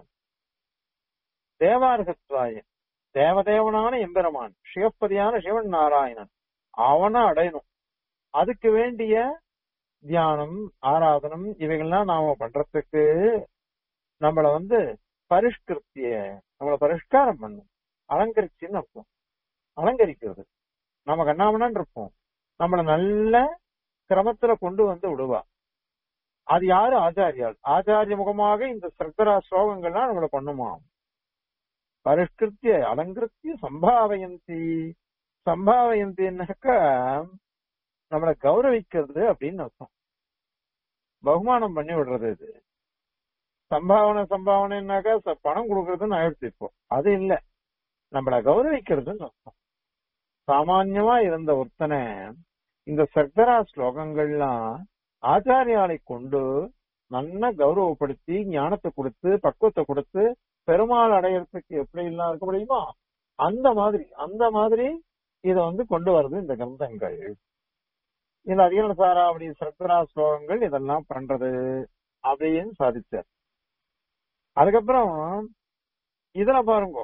தேவாரகத்வாய தேவதேவனான எம்பெருமான் சிவப்பதியான சிவன் நாராயணன் அவனை அடையணும் அதுக்கு வேண்டிய தியானம் ஆராதனம் இவைகள்லாம் நாம பண்றதுக்கு நம்மள வந்து பரிஷ்கிருத்திய நம்மள பரிஷ்காரம் பண்ணும் அலங்கரிச்சுன்னு அர்த்தம் அலங்கரிக்கிறது நம்ம கண்ணாமணன் இருப்போம் நம்மள நல்ல கிரமத்துல கொண்டு வந்து விடுவா அது யாரு ஆச்சாரியால் ஆச்சாரிய முகமாக இந்த சர்க்கரா ஸ்லோகங்கள்லாம் நம்மள பண்ணுமாம் பரிஷ்கிருத்திய அலங்கிருத்திய சம்பாவயந்தி சம்பாவயந்தின்னாக்கா நம்மளை கௌரவிக்கிறது அப்படின்னு அர்த்தம் பகுமானம் பண்ணி விடுறது இது சம்பாவனை சம்பாவனைனாக்கா ச- பணம் கொடுக்கறதுன்னு ஆயிடுச்சு இப்போ அது இல்ல நம்மளை கௌரவிக்கிறதுன்னு அர்த்தம் சாமான்யமா இருந்த ஒருத்தனை இந்த சர்க்கரா ஸ்லோகங்கள்லாம் ஆச்சாரியாலை கொண்டு நல்லா கௌரவப்படுத்தி ஞானத்தை கொடுத்து பக்குவத்தை கொடுத்து பெருமாள் அடையறதுக்கு எப்படி எல்லாம் இருக்க முடியுமோ அந்த மாதிரி அந்த மாதிரி இத வந்து கொண்டு வருது இந்த கிரந்தங்கள் இந்த அதிகரண சாராவளி சர்க்கரா ஸ்லோகங்கள் இதெல்லாம் பண்றது அப்படின்னு சாதிச்சார் அதுக்கப்புறம் இதுல பாருங்க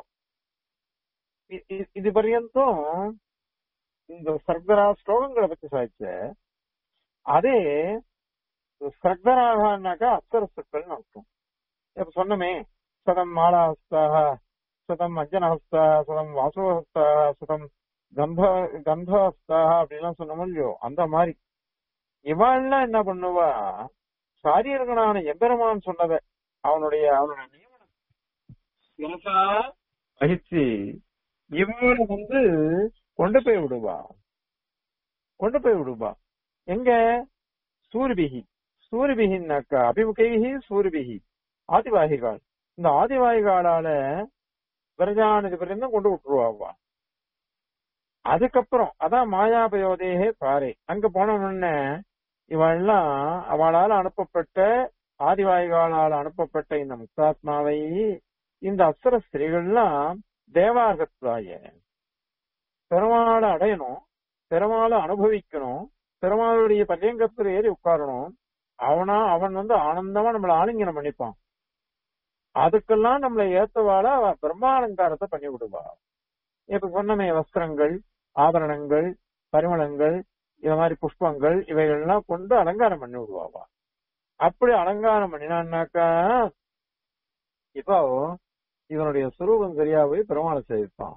இ- இ- இது பர்யந்தம் இந்த சர்க்கரா ஸ்லோகங்களை பத்தி சாதிச்ச அதே சர்க்கராகனாக்கா அப்சரசுக்கள்னு அர்த்தம் இப்ப சொன்னமே சதம் மாலாஹஸ்தாக சதம் அஞ்சனஹஸ்தாக சதம் வாசுவஹஸ்தாக சதம் கந்த கந்தஹஸ்தாக அப்படின்லாம் சொன்னோமோ இல்லையோ அந்த மாதிரி இவாள்லாம் என்ன பண்ணுவா சாரியர்களான எம்பெருமான் சொன்னதை அவனுடைய அவனுடைய நியமனம் சிறப்பா வகிச்சு இவனை வந்து கொண்டு போய் விடுவா கொண்டு போய் விடுவா எங்க சூரிபிகி சூரிபிகின்னாக்கா அபிமுகைகி சூரிபிகி ஆதிவாகிகால் இந்த ஆதிவாகிகாலால விரஜானது பர்யந்தம் கொண்டு விட்டுருவாவா அதுக்கப்புறம் அதான் மாயாபயோதேகே பாறை அங்க போன உடனே இவெல்லாம் அவளால் அனுப்பப்பட்ட ஆதிவாய்களால் அனுப்பப்பட்ட இந்த முக்தாத்மாவை இந்த அப்சர ஸ்திரீகள்லாம் தேவார்கத்வாய பெருமாளை அடையணும் பெருமாளை அனுபவிக்கணும் பெருமாளுடைய பரியங்கத்தில் ஏறி உட்காரணும் அவனா அவன் வந்து ஆனந்தமா நம்மள ஆலிங்கனம் பண்ணிப்பான் அதுக்கெல்லாம் நம்மளை ஏத்தவாள அவ பிரம்மாலங்காரத்தை பண்ணி விடுவா இப்ப சொன்னமே வஸ்திரங்கள் ஆபரணங்கள் பரிமளங்கள் இந்த மாதிரி புஷ்பங்கள் இவைகள்லாம் கொண்டு அலங்காரம் பண்ணி விடுவாவா அப்படி அலங்காரம் பண்ணினான்னாக்கா இப்போ இவனுடைய சுரூபம் சரியா போய் பெருமாளை செய்வான்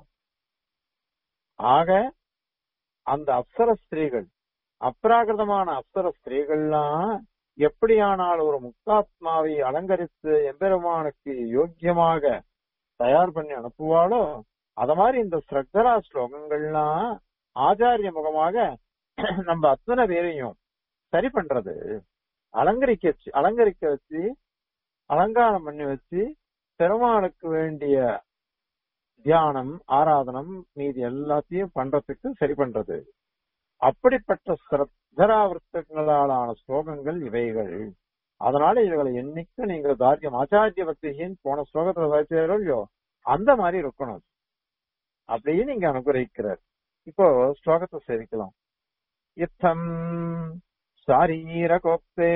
ஆக அந்த அப்சர ஸ்திரீகள் அப்ராகிருதமான அப்சர ஸ்திரீகள்லாம் எப்படியானால் ஒரு முக்தாத்மாவை அலங்கரித்து எம்பெருமானுக்கு யோக்கியமாக தயார் பண்ணி அனுப்புவாளோ அத மாதிரி இந்த ஸ்ரத்தரா ஸ்லோகங்கள்லாம் ஆச்சாரிய முகமாக நம்ம அத்தனை பேரையும் சரி பண்றது அலங்கரிக்க வச்சு அலங்கரிக்க வச்சு அலங்காரம் பண்ணி வச்சு பெருமாளுக்கு வேண்டிய தியானம் ஆராதனம் மீதி எல்லாத்தையும் பண்றதுக்கு சரி பண்றது அப்படிப்பட்ட சிரத்தராவர்த்தங்களாலான ஸ்லோகங்கள் இவைகள் அதனால இவைகளை என்னைக்கு நீங்க தாரியம் ஆச்சாரிய பக்தியின் போன ஸ்லோகத்துல சாதிச்சாரோ இல்லையோ அந்த மாதிரி இருக்கணும் அப்படியே நீங்க அனுகிரகிக்கிறார் இப்போ ஸ்லோகத்தை சேவிக்கலாம் இத்தம் शारीरकोक्ते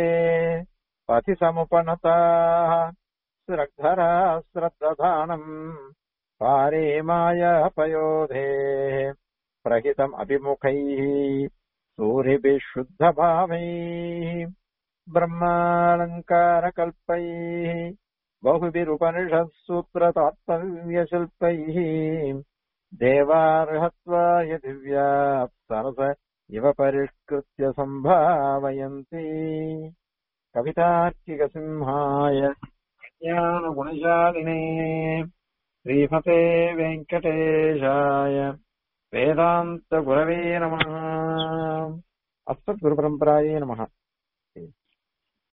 पथिसमुपनताः सुरग्धरा श्रद्दधानम् पारे मायापयोधेः प्रहितम् अभिमुखैः सूरिभिः शुद्धभावैः ब्रह्मालङ्कारकल्पैः बहुभिरुपनिषत्सूत्रतात्पर्यशिल्पैः देवार्हत्वाय दिव्याप्सरस इव परिष्कृत्य सम्भावयन्ति कवितार्किकसिंहाय ज्ञानगुणशालिने श्रीमते वेङ्कटेशाय वेदान्तगुरवे नमः अस्मद्गुरुपरम्परायै नमः